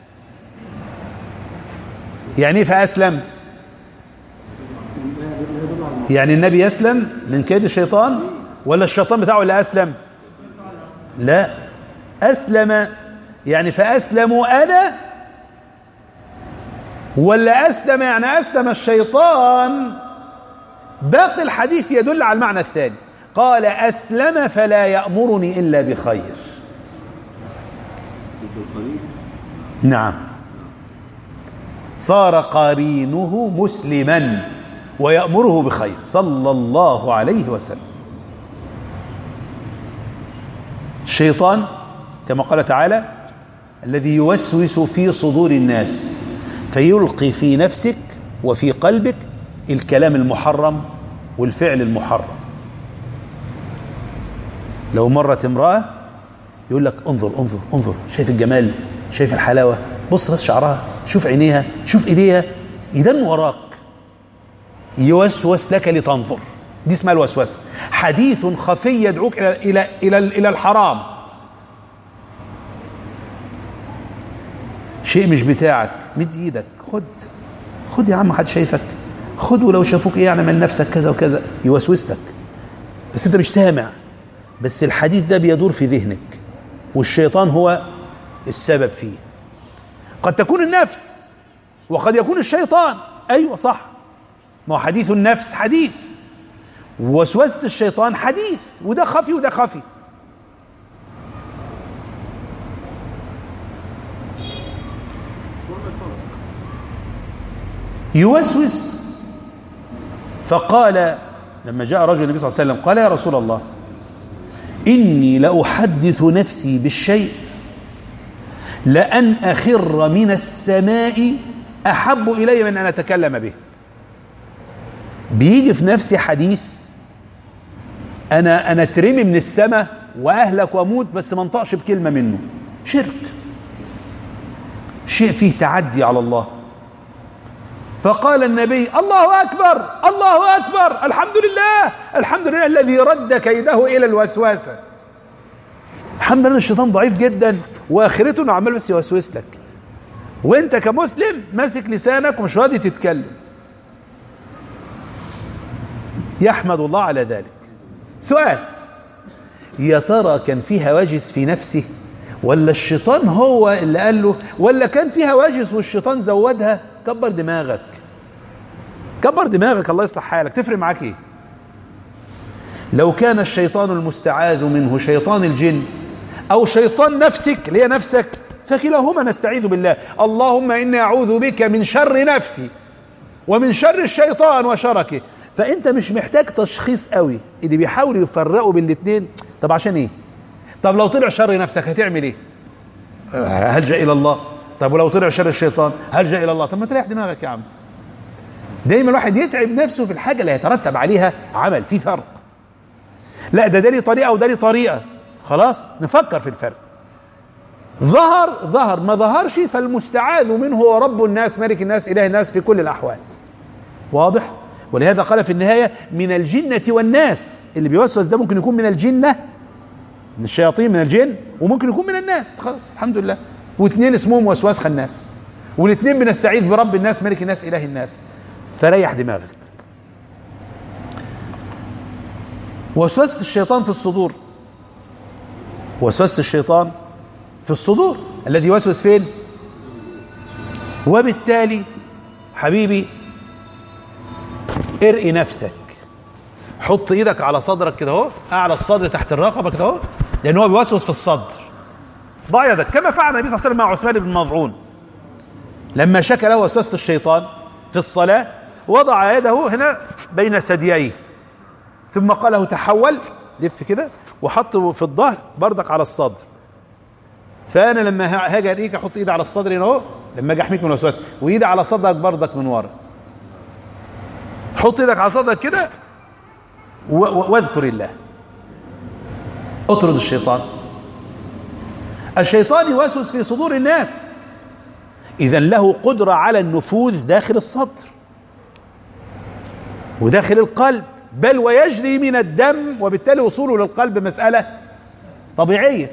يعني ايه فاسلم يعني النبي يسلم من كيد الشيطان ولا الشيطان بتاعه اللي اسلم لا اسلم يعني فاسلموا انا ولا اسلم يعني اسلم الشيطان باقي الحديث يدل على المعنى الثاني قال اسلم فلا يامرني الا بخير نعم صار قرينه مسلما ويأمره بخير صلى الله عليه وسلم الشيطان كما قال تعالى الذي يوسوس في صدور الناس فيلقي في نفسك وفي قلبك الكلام المحرم والفعل المحرم لو مرت امرأة يقول لك انظر انظر انظر شايف الجمال شايف الحلاوة بص بس شعرها شوف عينيها شوف ايديها يدن وراك يوسوس لك لتنظر دي اسمها الوسوسه حديث خفي يدعوك الى الى الى الى الحرام شيء مش بتاعك مد ايدك خد خد يا عم حد شايفك خد ولو شافوك ايه يعني من نفسك كذا وكذا يوسوس لك بس انت مش سامع بس الحديث ده بيدور في ذهنك والشيطان هو السبب فيه قد تكون النفس وقد يكون الشيطان ايوه صح ما هو حديث النفس حديث ووسوسة الشيطان حديث وده خفي وده خفي يوسوس فقال لما جاء رجل النبي صلى الله عليه وسلم قال يا رسول الله إني لأحدث نفسي بالشيء لأن أخر من السماء أحب إلي من أن أتكلم به بيجي في نفسي حديث أنا أنا اترمي من السماء وأهلك وأموت بس ما انطقش بكلمة منه شرك شيء فيه تعدي على الله فقال النبي الله أكبر الله أكبر الحمد لله الحمد لله الذي رد كيده إلى الوسوسة الحمد لله الشيطان ضعيف جدا واخرته انه عمال بس يوسوس لك وانت كمسلم ماسك لسانك ومش راضي تتكلم يحمد الله على ذلك سؤال يا ترى كان في هواجس في نفسه ولا الشيطان هو اللي قال له ولا كان في هواجس والشيطان زودها كبر دماغك كبر دماغك الله يصلح حالك تفرق معاك ايه لو كان الشيطان المستعاذ منه شيطان الجن او شيطان نفسك اللي هي نفسك فكلاهما نستعيذ بالله اللهم اني اعوذ بك من شر نفسي ومن شر الشيطان وشركه فانت مش محتاج تشخيص قوي اللي بيحاولوا يفرقوا بين الاثنين طب عشان ايه طب لو طلع شر نفسك هتعمل ايه هلجا الى الله طب ولو طلع شر الشيطان هلجا الى الله طب ما تريح دماغك يا عم دايما الواحد يتعب نفسه في الحاجه اللي هيترتب عليها عمل في فرق لا ده ده لي طريقه وده لي طريقه خلاص نفكر في الفرق ظهر ظهر ما ظهرش فالمستعاذ منه هو رب الناس ملك الناس اله الناس في كل الاحوال واضح ولهذا قال في النهايه من الجنه والناس اللي بيوسوس ده ممكن يكون من الجنه من الشياطين من الجن وممكن يكون من الناس خلاص الحمد لله واثنين اسمهم وسواس خناس والاثنين بنستعيذ برب الناس ملك الناس اله الناس فريح دماغك وسوسة الشيطان في الصدور وسوسة الشيطان في الصدور الذي يوسوس فين وبالتالي حبيبي ارقي نفسك حط ايدك على صدرك كده اهو اعلى الصدر تحت الرقبه كده اهو لان هو بيوسوس في الصدر ضع يدك كما فعل النبي صلى الله عليه وسلم مع عثمان بن مظعون لما شكى له وسوسه الشيطان في الصلاه وضع يده هنا بين ثدييه ثم قال له تحول لف كده وحط في الظهر بردك على الصدر فانا لما هاجي اريك احط ايدي على الصدر هنا اهو لما اجي احميك من الوسواس وايدي على صدرك بردك من ورا حط ايدك على صدرك كده واذكر الله اطرد الشيطان الشيطان يوسوس في صدور الناس اذا له قدره على النفوذ داخل الصدر وداخل القلب بل ويجري من الدم وبالتالي وصوله للقلب مسألة طبيعية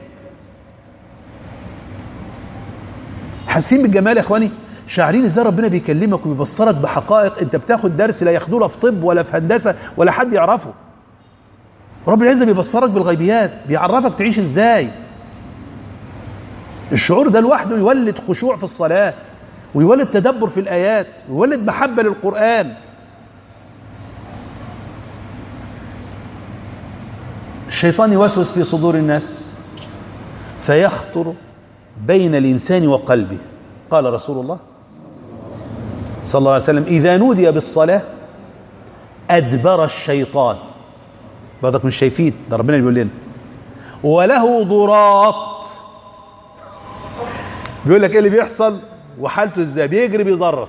حاسين بالجمال يا اخواني شاعرين ازاي ربنا بيكلمك وبيبصرك بحقائق انت بتاخد درس لا ياخدوه لا في طب ولا في هندسه ولا حد يعرفه رب العزه بيبصرك بالغيبيات بيعرفك تعيش ازاي الشعور ده لوحده يولد خشوع في الصلاه ويولد تدبر في الايات ويولد محبه للقران الشيطان يوسوس في صدور الناس فيخطر بين الإنسان وقلبه قال رسول الله صلى الله عليه وسلم إذا نودي بالصلاة أدبر الشيطان بعضك مش شايفين ده ربنا بيقول لنا وله ضراط بيقول لك ايه اللي بيحصل وحالته ازاي بيجري بيزرط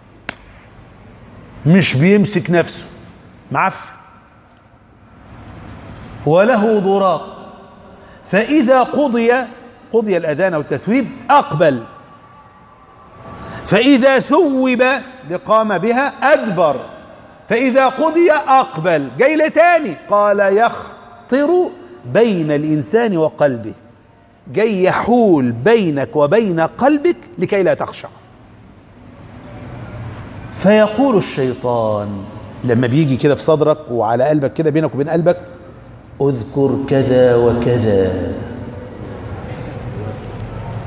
مش بيمسك نفسه معفن وله ضراط فإذا قضي قضي الأذان والتثويب أقبل فإذا ثوب لقام بها أدبر فإذا قضي أقبل جاي تاني قال يخطر بين الإنسان وقلبه جاي يحول بينك وبين قلبك لكي لا تخشع فيقول الشيطان لما بيجي كده في صدرك وعلى قلبك كده بينك وبين قلبك اذكر كذا وكذا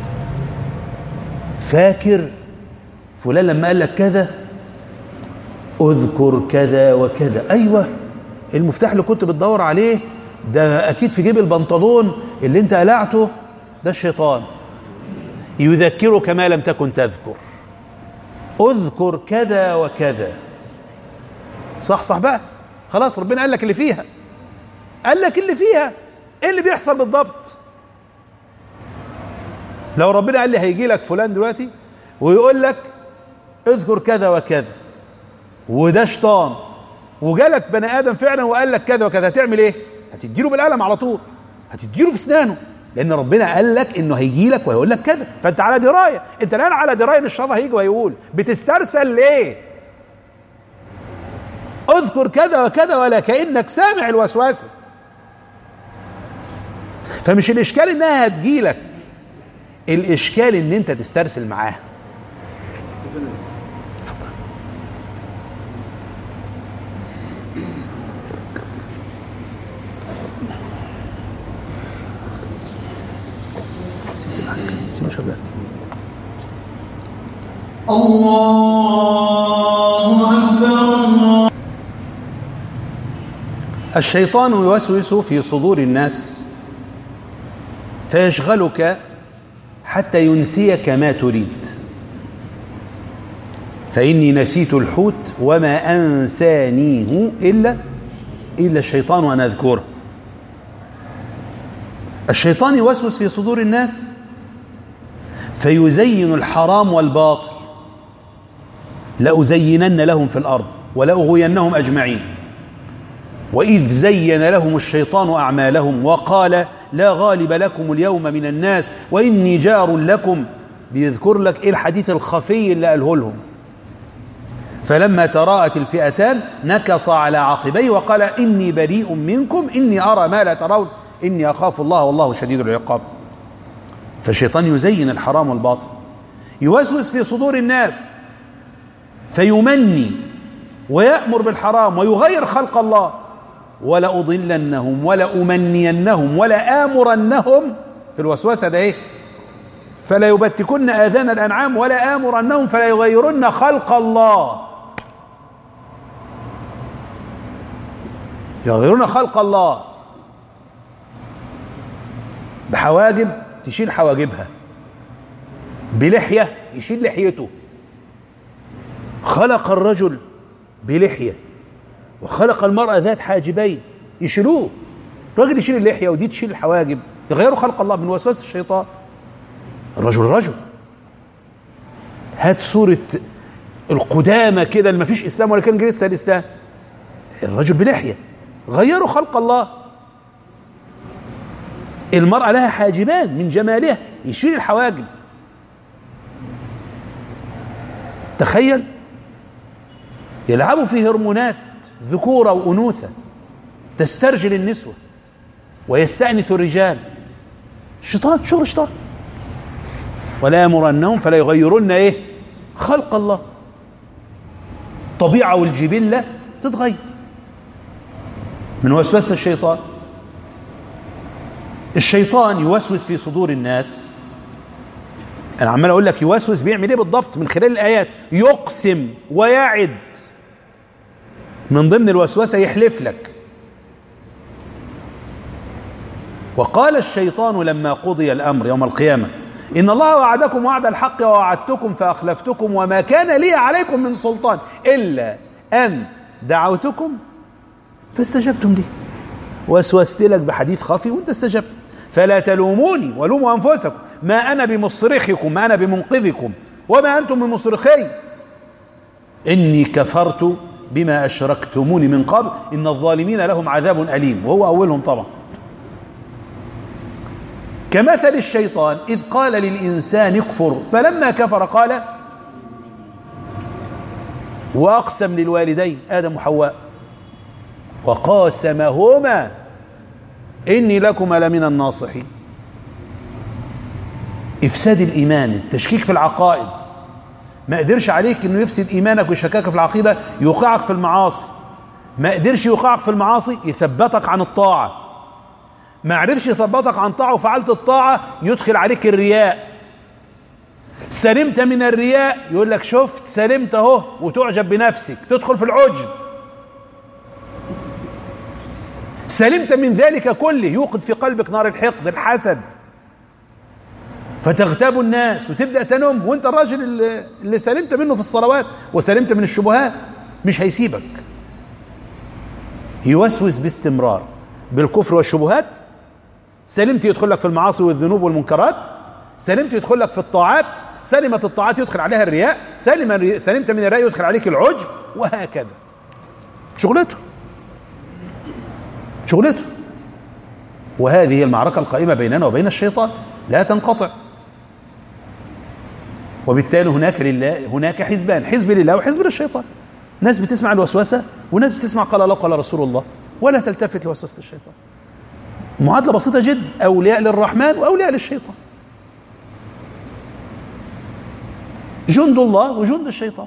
فاكر فلان لما قال لك كذا اذكر كذا وكذا ايوه المفتاح اللي كنت بتدور عليه ده اكيد في جيب البنطلون اللي انت قلعته ده الشيطان يذكرك ما لم تكن تذكر اذكر كذا وكذا صح صح بقى خلاص ربنا قال لك اللي فيها قال لك اللي فيها ايه اللي بيحصل بالضبط لو ربنا قال لي هيجي لك فلان دلوقتي ويقول لك اذكر كذا وكذا وده شيطان وجالك بني ادم فعلا وقال لك كذا وكذا هتعمل ايه هتديله بالقلم على طول هتديله في اسنانه لان ربنا قال لك انه هيجي لك وهيقول لك كذا فانت على درايه انت الان على درايه ان الشيطان هيجي وهيقول بتسترسل ليه اذكر كذا وكذا ولا كانك سامع الوسوسه فمش الاشكال انها هتجيلك الاشكال ان انت تسترسل معاها سيبه شغال الله أكبر الله الشيطان يوسوس في صدور الناس فيشغلك حتى ينسيك ما تريد فإني نسيت الحوت وما أنسانيه إلا إلا الشيطان وأنا أذكره الشيطان يوسوس في صدور الناس فيزين الحرام والباطل لأزينن لهم في الأرض ولأغوينهم أجمعين وإذ زين لهم الشيطان أعمالهم وقال لا غالب لكم اليوم من الناس وإني جار لكم بيذكر لك إيه الحديث الخفي اللي قاله لهم فلما تراءت الفئتان نكص على عقبيه وقال إني بريء منكم إني أرى ما لا ترون إني أخاف الله والله شديد العقاب فالشيطان يزين الحرام والباطل يوسوس في صدور الناس فيمني ويأمر بالحرام ويغير خلق الله ولأضلنهم ولأمنينهم ولآمرنهم في الوسوسة ده إيه فلا يبتكن آذان الأنعام ولا آمرنهم فلا يغيرن خلق الله يغيرون خلق الله بحواجب تشيل حواجبها بلحية يشيل لحيته خلق الرجل بلحية وخلق المرأة ذات حاجبين يشيلوه الراجل يشيل اللحية ودي تشيل الحواجب يغيروا خلق الله من وسوسة الشيطان الرجل رجل هات صورة القدامى كده اللي ما فيش إسلام ولا كان جه لسه الإسلام الرجل بلحية غيروا خلق الله المرأة لها حاجبان من جمالها يشيل الحواجب تخيل يلعبوا في هرمونات ذكورة وأنوثة تسترجل النسوة ويستأنث الرجال الشيطان شغل الشيطان ولا يمرنهم فلا يغيرن ايه خلق الله طبيعة والجبلة تتغير من وسوسة الشيطان الشيطان يوسوس في صدور الناس انا عمال اقول لك يوسوس بيعمل ايه بالضبط من خلال الايات يقسم ويعد من ضمن الوسوسه يحلف لك وقال الشيطان لما قضي الامر يوم القيامه ان الله وعدكم وعد الحق ووعدتكم فاخلفتكم وما كان لي عليكم من سلطان الا ان دعوتكم فاستجبتم لي وسوست لك بحديث خفي وانت استجبت فلا تلوموني ولوموا انفسكم ما انا بمصرخكم ما انا بمنقذكم وما انتم بمصرخي اني كفرت بما اشركتموني من قبل ان الظالمين لهم عذاب اليم وهو اولهم طبعا كمثل الشيطان اذ قال للانسان اكفر فلما كفر قال واقسم للوالدين ادم وحواء وقاسمهما إني لكما لمن الناصحين إفساد الإيمان التشكيك في العقائد ما قدرش عليك إنه يفسد إيمانك ويشككك في العقيدة يوقعك في المعاصي ما قدرش يوقعك في المعاصي يثبتك عن الطاعة ما عرفش يثبتك عن طاعة وفعلت الطاعة يدخل عليك الرياء سلمت من الرياء يقول لك شفت سلمت اهو وتعجب بنفسك تدخل في العجب سلمت من ذلك كله يوقد في قلبك نار الحقد الحسد فتغتاب الناس وتبدا تنم وانت الراجل اللي, اللي سلمت منه في الصلوات وسلمت من الشبهات مش هيسيبك يوسوس باستمرار بالكفر والشبهات سلمت يدخل لك في المعاصي والذنوب والمنكرات سلمت يدخل لك في الطاعات سلمت الطاعات يدخل عليها الرياء سلم سلمت من الرياء يدخل عليك العجب وهكذا شغلته شغلته وهذه هي المعركة القائمة بيننا وبين الشيطان لا تنقطع وبالتالي هناك لله هناك حزبان حزب لله وحزب للشيطان ناس بتسمع الوسوسة وناس بتسمع قال الله قال رسول الله ولا تلتفت لوسوسة الشيطان معادلة بسيطة جدا أولياء للرحمن وأولياء للشيطان جند الله وجند الشيطان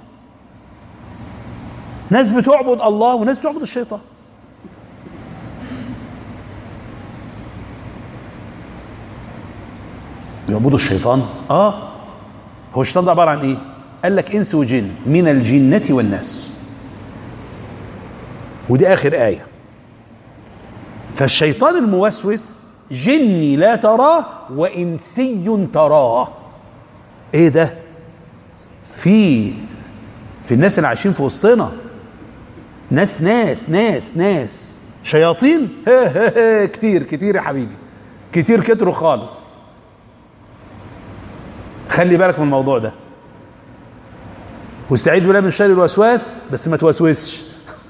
ناس بتعبد الله وناس بتعبد الشيطان يعبدوا الشيطان اه هو الشيطان ده عباره عن ايه قال لك انس وجن من الجنه والناس ودي اخر ايه فالشيطان الموسوس جني لا تراه وانسي تراه ايه ده في في الناس اللي عايشين في وسطنا ناس ناس ناس ناس شياطين كتير كتير يا حبيبي كتير كتروا خالص خلي بالك من الموضوع ده واستعيذ بالله من شر الوسواس بس ما توسوسش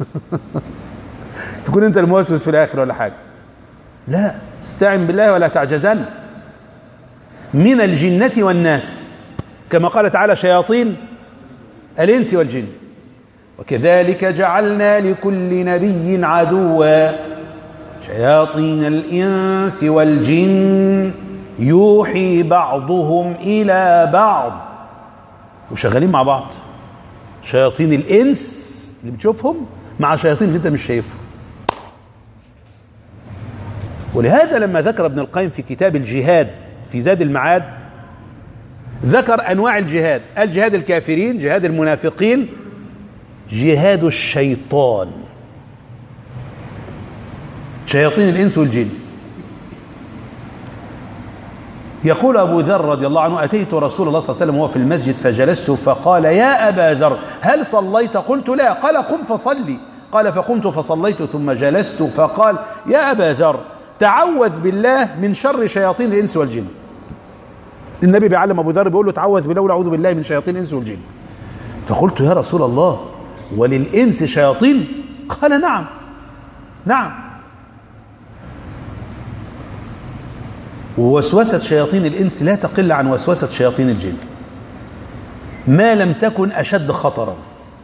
تكون انت الموسوس في الاخر ولا حاجه لا استعن بالله ولا تعجزن من الجنة والناس كما قال تعالى شياطين الإنس والجن وكذلك جعلنا لكل نبي عدوا شياطين الإنس والجن يوحي بعضهم إلى بعض وشغالين مع بعض شياطين الإنس اللي بتشوفهم مع شياطين اللي أنت مش شايفهم ولهذا لما ذكر ابن القيم في كتاب الجهاد في زاد المعاد ذكر انواع الجهاد قال جهاد الكافرين جهاد المنافقين جهاد الشيطان شياطين الانس والجن يقول ابو ذر رضي الله عنه اتيت رسول الله صلى الله عليه وسلم وهو في المسجد فجلست فقال يا ابا ذر هل صليت قلت لا قال قم فصلي قال فقمت فصليت ثم جلست فقال يا ابا ذر تعوذ بالله من شر شياطين الانس والجن النبي بيعلم ابو ذر بيقول له تعوذ بالله ولا اعوذ بالله من شياطين الانس والجن فقلت يا رسول الله وللانس شياطين قال نعم نعم ووسوسة شياطين الإنس لا تقل عن وسوسة شياطين الجن ما لم تكن أشد خطرا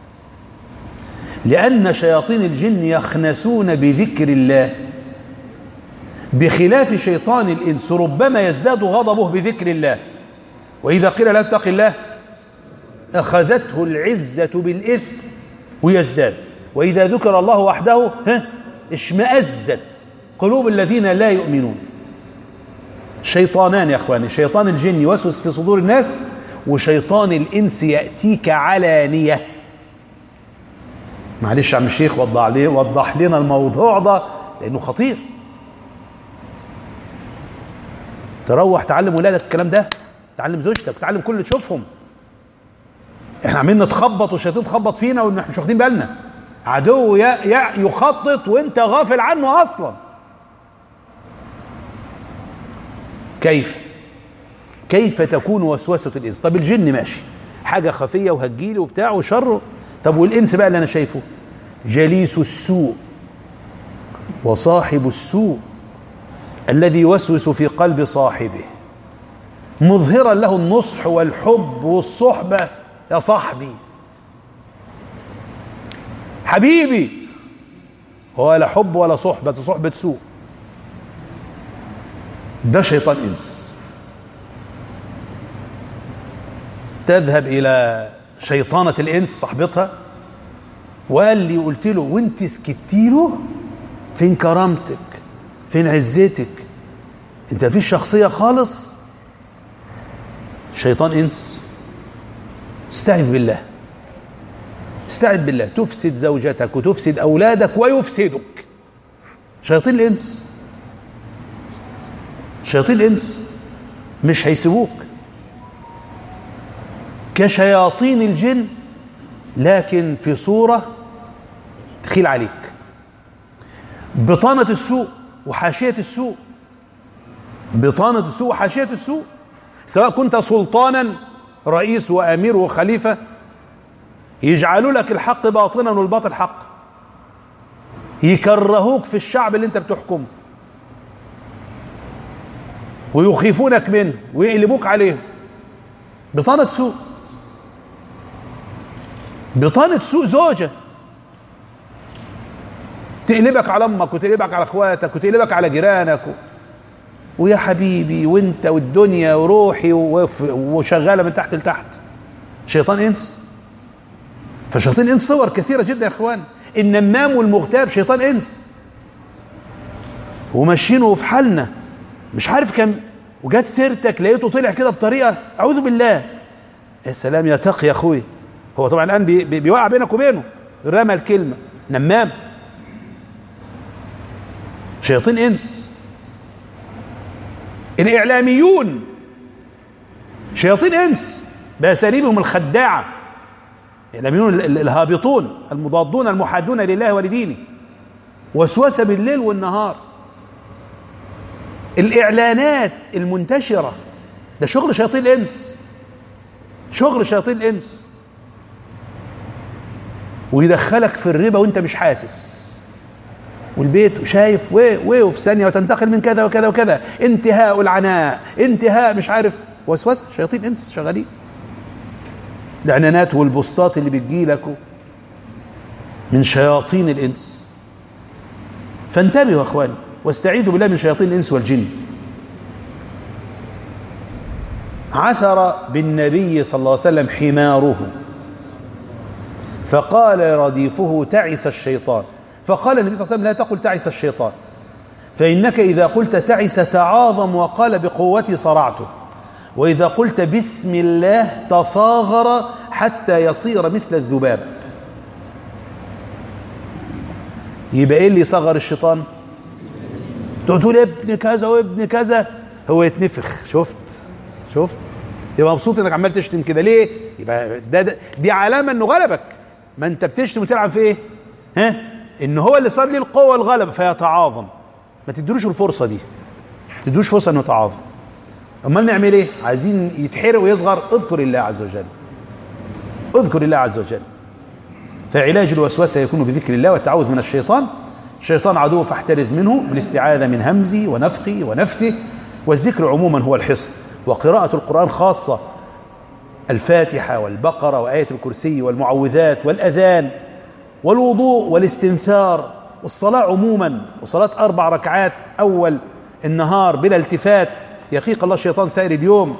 لأن شياطين الجن يخنسون بذكر الله بخلاف شيطان الإنس ربما يزداد غضبه بذكر الله وإذا قيل لا اتق الله أخذته العزة بالإثم ويزداد وإذا ذكر الله وحده ها اشمأزت قلوب الذين لا يؤمنون شيطانان يا اخواني شيطان الجن يوسوس في صدور الناس وشيطان الانس ياتيك علانيه معلش يا عم الشيخ وضح لي وضح لنا الموضوع ده لانه خطير تروح تعلم ولادك الكلام ده تعلم زوجتك تعلم كل اللي تشوفهم احنا عمالين نتخبط والشيطان تخبط فينا واحنا مش واخدين بالنا عدو يخطط وانت غافل عنه اصلا كيف كيف تكون وسوسة الإنس طب الجن ماشي حاجة خفية وهتجيلي وبتاع وشر طب والإنس بقى اللي أنا شايفه جليس السوء وصاحب السوء الذي يوسوس في قلب صاحبه مظهرا له النصح والحب والصحبة يا صاحبي حبيبي هو لا حب ولا صحبة صحبة سوء ده شيطان انس تذهب الى شيطانة الانس صاحبتها وقال لي قلت له وانت سكتي له فين كرامتك فين عزتك انت فيش شخصية خالص شيطان انس استعذ بالله استعذ بالله تفسد زوجتك وتفسد أولادك ويفسدك شياطين الإنس شياطين الإنس مش هيسيبوك كشياطين الجن لكن في صورة تخيل عليك بطانة السوء وحاشية السوء بطانة السوء وحاشية السوء سواء كنت سلطانا رئيس وأمير وخليفة يجعلوا لك الحق باطنا والباطل حق يكرهوك في الشعب اللي انت بتحكمه ويخيفونك منه ويقلبوك عليهم بطانة سوء بطانة سوء زوجة تقلبك على امك وتقلبك على اخواتك وتقلبك على جيرانك و... ويا حبيبي وانت والدنيا وروحي وف- وشغاله من تحت لتحت شيطان انس فشياطين الانس صور كثيره جدا يا اخوان النمام والمغتاب شيطان انس وماشيينه في حالنا مش عارف كم وجات سيرتك لقيته طلع كده بطريقه اعوذ بالله يا سلام يا تقي يا اخوي هو طبعا الان بي بي بيوقع بينك وبينه رمى الكلمه نمام شياطين انس الاعلاميون شياطين انس باساليبهم الخداعه الاعلاميون ال- ال- الهابطون المضادون المحادون لله ولدينه وسوسه بالليل والنهار الاعلانات المنتشره ده شغل شياطين الانس شغل شياطين الانس ويدخلك في الربا وانت مش حاسس والبيت وشايف و و وفي ثانيه وتنتقل من كذا وكذا وكذا انتهاء العناء انتهاء مش عارف وسوسه شياطين انس شغالين الاعلانات والبوستات اللي بتجيلك من شياطين الانس فانتبهوا يا اخواني واستعيذوا بالله من شياطين الانس والجن عثر بالنبي صلى الله عليه وسلم حماره فقال رديفه تعس الشيطان فقال النبي صلى الله عليه وسلم لا تقل تعس الشيطان فإنك إذا قلت تعس تعاظم وقال بقوتي صرعته وإذا قلت بسم الله تصاغر حتى يصير مثل الذباب يبقى ايه اللي صغر الشيطان تقعد تقول ابن كذا وابن كذا هو يتنفخ شفت شفت يبقى مبسوط انك عمال تشتم كده ليه يبقى ده, ده دي علامه انه غلبك ما انت بتشتم وتلعب في ايه ها ان هو اللي صار ليه القوه والغلبه فيتعاظم ما تدروش الفرصه دي ما تدروش فرصه انه يتعاظم امال نعمل ايه عايزين يتحرق ويصغر اذكر الله عز وجل اذكر الله عز وجل فعلاج الوسوسه يكون بذكر الله والتعوذ من الشيطان الشيطان عدو فاحترز منه بالاستعاذه من همزه ونفخه ونفثه والذكر عموما هو الحصن وقراءه القران خاصه الفاتحه والبقره وايه الكرسي والمعوذات والاذان والوضوء والاستنثار والصلاه عموما وصلاه اربع ركعات اول النهار بلا التفات يقيق الله الشيطان سائر اليوم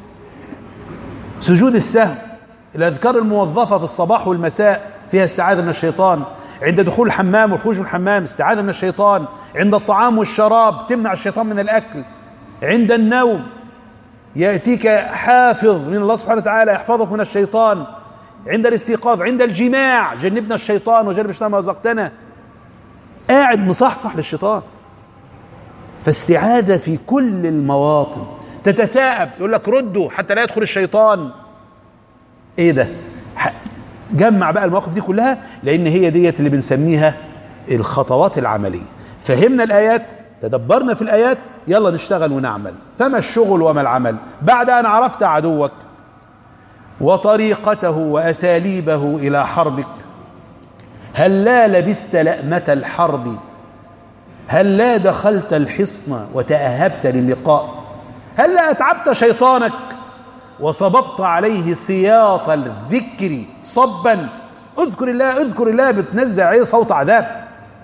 سجود السهو الاذكار الموظفه في الصباح والمساء فيها استعاذه من الشيطان عند دخول الحمام والخروج من الحمام استعاذه من الشيطان عند الطعام والشراب تمنع الشيطان من الاكل عند النوم ياتيك حافظ من الله سبحانه وتعالى يحفظك من الشيطان عند الاستيقاظ عند الجماع جنبنا الشيطان وجنب الشيطان ما رزقتنا قاعد مصحصح للشيطان فاستعاذه في كل المواطن تتثاءب يقول لك ردوا حتى لا يدخل الشيطان ايه ده ح- جمع بقى المواقف دي كلها لان هي ديت اللي بنسميها الخطوات العمليه فهمنا الايات تدبرنا في الايات يلا نشتغل ونعمل فما الشغل وما العمل بعد ان عرفت عدوك وطريقته واساليبه الى حربك هل لا لبست لأمة الحرب هل لا دخلت الحصن وتأهبت للقاء هل لا أتعبت شيطانك وصببت عليه سياط الذكر صبا اذكر الله اذكر الله بتنزع عليه صوت عذاب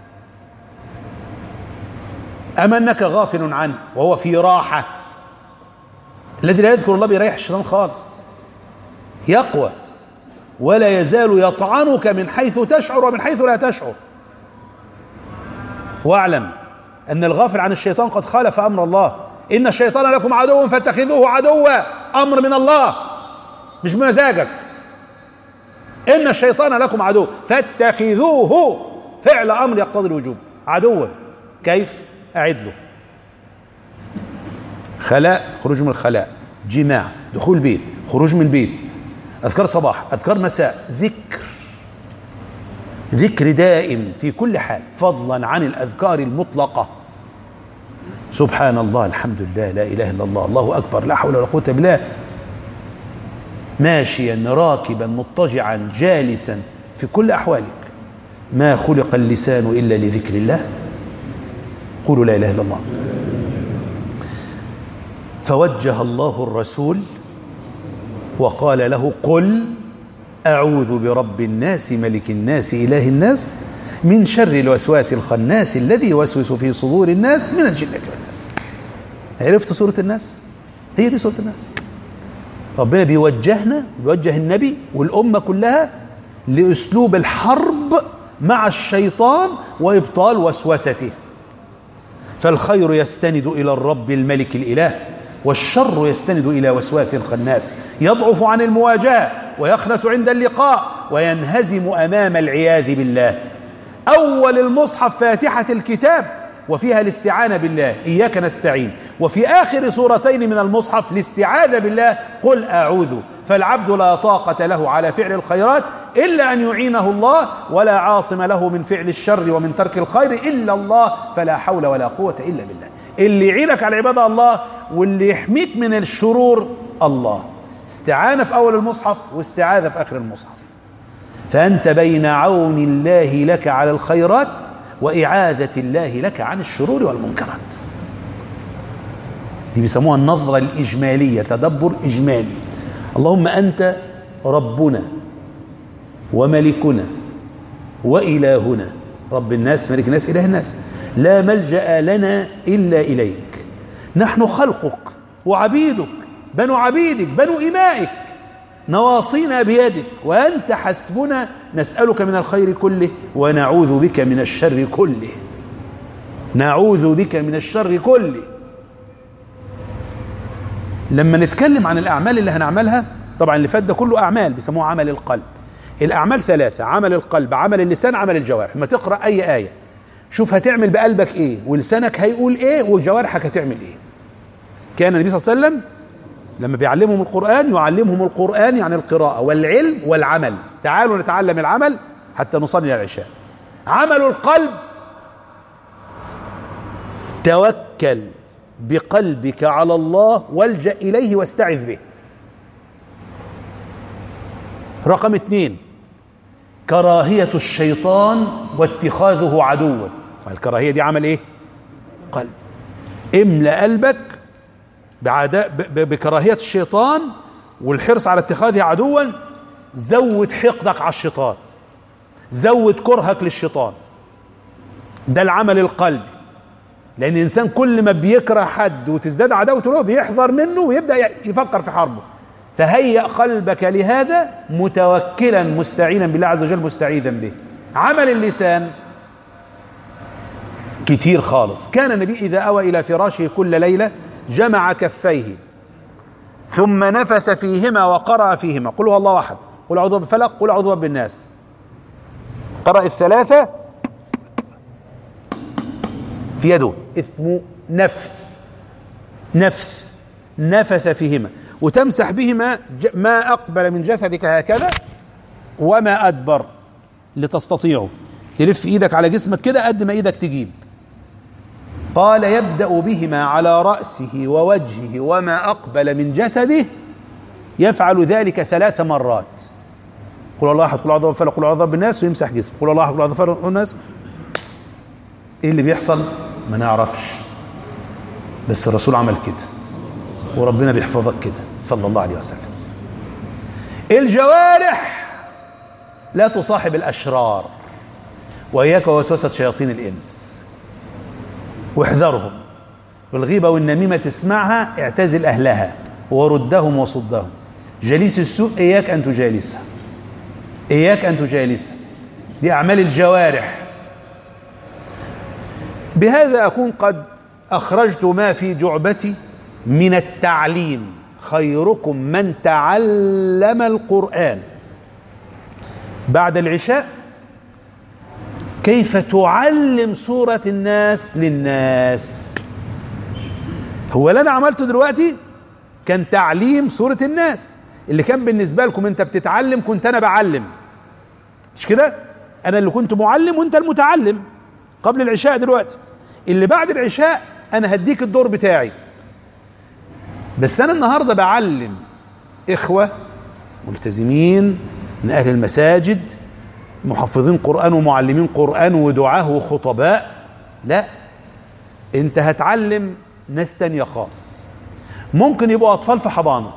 أما أنك غافل عنه وهو في راحة الذي لا يذكر الله بيريح الشيطان خالص يقوى ولا يزال يطعنك من حيث تشعر ومن حيث لا تشعر واعلم أن الغافل عن الشيطان قد خالف أمر الله إن الشيطان لكم عدو فاتخذوه عدوا أمر من الله مش بمزاجك إن الشيطان لكم عدو فاتخذوه فعل أمر يقتضي الوجوب عدوا كيف أعد له خلاء خروج من الخلاء جماع دخول بيت خروج من البيت أذكار صباح أذكار مساء ذكر ذكر دائم في كل حال فضلا عن الأذكار المطلقة سبحان الله الحمد لله لا إله إلا الله الله أكبر لا حول ولا قوة بالله ماشيا راكبا مضطجعا جالسا في كل أحوالك ما خلق اللسان إلا لذكر الله قولوا لا إله إلا الله فوجه الله الرسول وقال له قل أعوذ برب الناس ملك الناس إله الناس من شر الوسواس الخناس الذي يوسوس في صدور الناس من الجنة والناس عرفت سورة الناس هي دي سورة الناس ربنا بيوجهنا بيوجه النبي والأمة كلها لأسلوب الحرب مع الشيطان وإبطال وسوسته فالخير يستند إلى الرب الملك الإله والشر يستند إلى وسواس الخناس يضعف عن المواجهة ويخنس عند اللقاء وينهزم أمام العياذ بالله أول المصحف فاتحة الكتاب وفيها الاستعانة بالله إياك نستعين وفي آخر سورتين من المصحف الاستعاذة بالله قل أعوذ فالعبد لا طاقة له على فعل الخيرات إلا أن يعينه الله ولا عاصم له من فعل الشر ومن ترك الخير إلا الله فلا حول ولا قوة إلا بالله اللي يعينك على العبادة الله واللي يحميك من الشرور الله استعانة في أول المصحف واستعاذة في آخر المصحف فأنت بين عون الله لك على الخيرات وإعاذة الله لك عن الشرور والمنكرات دي بيسموها النظرة الإجمالية تدبر إجمالي اللهم أنت ربنا وملكنا وإلهنا رب الناس ملك الناس إله الناس لا ملجأ لنا إلا إليك نحن خلقك وعبيدك بنو عبيدك بنو إمائك نواصينا بيدك وأنت حسبنا نسألك من الخير كله ونعوذ بك من الشر كله نعوذ بك من الشر كله لما نتكلم عن الأعمال اللي هنعملها طبعا اللي فات ده كله أعمال بيسموها عمل القلب الأعمال ثلاثة عمل القلب عمل اللسان عمل الجوارح لما تقرأ أي آية شوف هتعمل بقلبك إيه ولسانك هيقول إيه وجوارحك هتعمل إيه كان النبي صلى الله عليه وسلم لما بيعلمهم القرآن يعلمهم القرآن يعني القراءة والعلم والعمل تعالوا نتعلم العمل حتى نصلي العشاء عمل القلب توكل بقلبك على الله والجأ إليه واستعذ به رقم اثنين كراهية الشيطان واتخاذه عدوا الكراهية دي عمل ايه قلب املأ قلبك بعداء بكراهية الشيطان والحرص على اتخاذه عدوا زود حقدك على الشيطان زود كرهك للشيطان ده العمل القلبي لأن الإنسان كل ما بيكره حد وتزداد عداوته له بيحذر منه ويبدأ يفكر في حربه فهيأ قلبك لهذا متوكلا مستعينا بالله عز وجل مستعيذا به عمل اللسان كتير خالص كان النبي إذا أوى إلى فراشه كل ليلة جمع كفيه ثم نفث فيهما وقرأ فيهما قل هو الله أحد قل أعوذ بالفلق قل أعوذ بالناس قرأ الثلاثة في يده اسمه نفث نفث نفث فيهما وتمسح بهما ما أقبل من جسدك هكذا وما أدبر لتستطيعه تلف إيدك على جسمك كده قد ما إيدك تجيب قال يبدأ بهما على رأسه ووجهه وما أقبل من جسده يفعل ذلك ثلاث مرات قل الله أحد قل أعوذ بالفلق قل أعوذ بالناس ويمسح جسمه قل الله أحد قل أعوذ بالفلق الناس إيه اللي بيحصل ما نعرفش بس الرسول عمل كده وربنا بيحفظك كده صلى الله عليه وسلم الجوارح لا تصاحب الأشرار وإياك ووسوسة شياطين الإنس واحذرهم والغيبة والنميمة تسمعها اعتزل أهلها وردهم وصدهم جليس السوء إياك أن تجالسه إياك أن تجالسه دي أعمال الجوارح بهذا أكون قد أخرجت ما في جعبتي من التعليم خيركم من تعلم القرآن بعد العشاء كيف تعلم سورة الناس للناس هو اللي انا عملته دلوقتي كان تعليم سورة الناس اللي كان بالنسبة لكم انت بتتعلم كنت انا بعلم مش كده انا اللي كنت معلم وانت المتعلم قبل العشاء دلوقتي اللي بعد العشاء انا هديك الدور بتاعي بس انا النهارده بعلم اخوه ملتزمين من اهل المساجد محفظين قران ومعلمين قران ودعاه وخطباء لا انت هتعلم ناس تانية خالص ممكن يبقوا اطفال في حضانه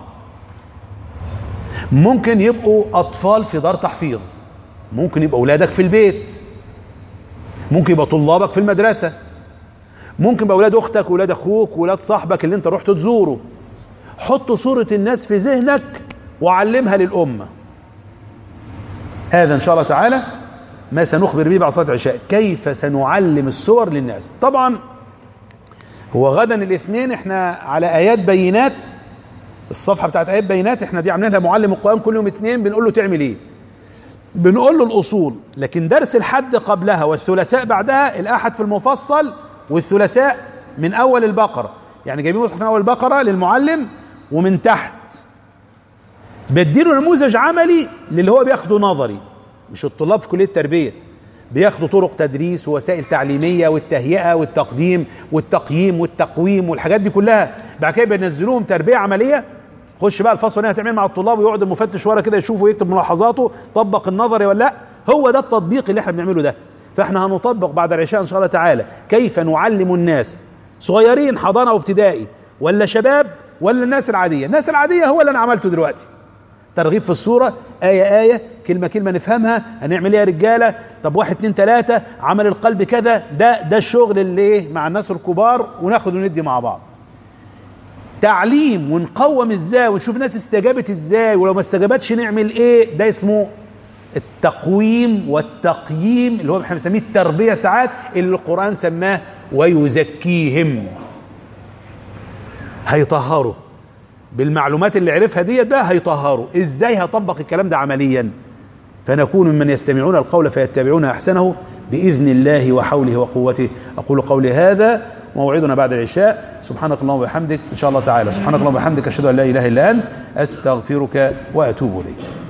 ممكن يبقوا اطفال في دار تحفيظ ممكن يبقى اولادك في البيت ممكن يبقى طلابك في المدرسه ممكن يبقى اولاد اختك واولاد اخوك واولاد صاحبك اللي انت رحت تزوره حط صوره الناس في ذهنك وعلمها للامه هذا ان شاء الله تعالى ما سنخبر به بعد صلاه العشاء كيف سنعلم الصور للناس طبعا هو غدا الاثنين احنا على ايات بينات الصفحه بتاعت ايات بينات احنا دي عاملينها معلم القران كل يوم اثنين بنقول له تعمل ايه بنقول له الاصول لكن درس الحد قبلها والثلاثاء بعدها الاحد في المفصل والثلاثاء من اول البقره يعني جايبين مصحف من اول البقره للمعلم ومن تحت بديله نموذج عملي للي هو بياخده نظري مش الطلاب في كليه التربيه بياخدوا طرق تدريس ووسائل تعليميه والتهيئه والتقديم والتقييم والتقويم والحاجات دي كلها بعد كده بينزلوهم تربيه عمليه خش بقى الفصل هنا هتعمل مع الطلاب ويقعد المفتش ورا كده يشوف ويكتب ملاحظاته طبق النظري ولا لا هو ده التطبيق اللي احنا بنعمله ده فاحنا هنطبق بعد العشاء ان شاء الله تعالى كيف نعلم الناس صغيرين حضانه وابتدائي ولا شباب ولا الناس العاديه الناس العاديه هو اللي انا عملته دلوقتي ترغيب في الصورة آية آية كلمة كلمة نفهمها هنعمل ايه يا رجالة طب واحد اتنين تلاتة عمل القلب كذا ده ده الشغل اللي ايه مع الناس الكبار وناخد وندي مع بعض تعليم ونقوم ازاي ونشوف الناس استجابت ازاي ولو ما استجابتش نعمل ايه ده اسمه التقويم والتقييم اللي هو احنا بنسميه التربيه ساعات اللي القران سماه ويزكيهم هيطهروا بالمعلومات اللي عرفها ديت بقى هيطهروا ازاي هطبق الكلام ده عمليا فنكون ممن يستمعون القول فيتبعون احسنه باذن الله وحوله وقوته اقول قولي هذا موعدنا بعد العشاء سبحانك اللهم وبحمدك ان شاء الله تعالى سبحانك اللهم وبحمدك اشهد ان لا اله الا انت استغفرك واتوب اليك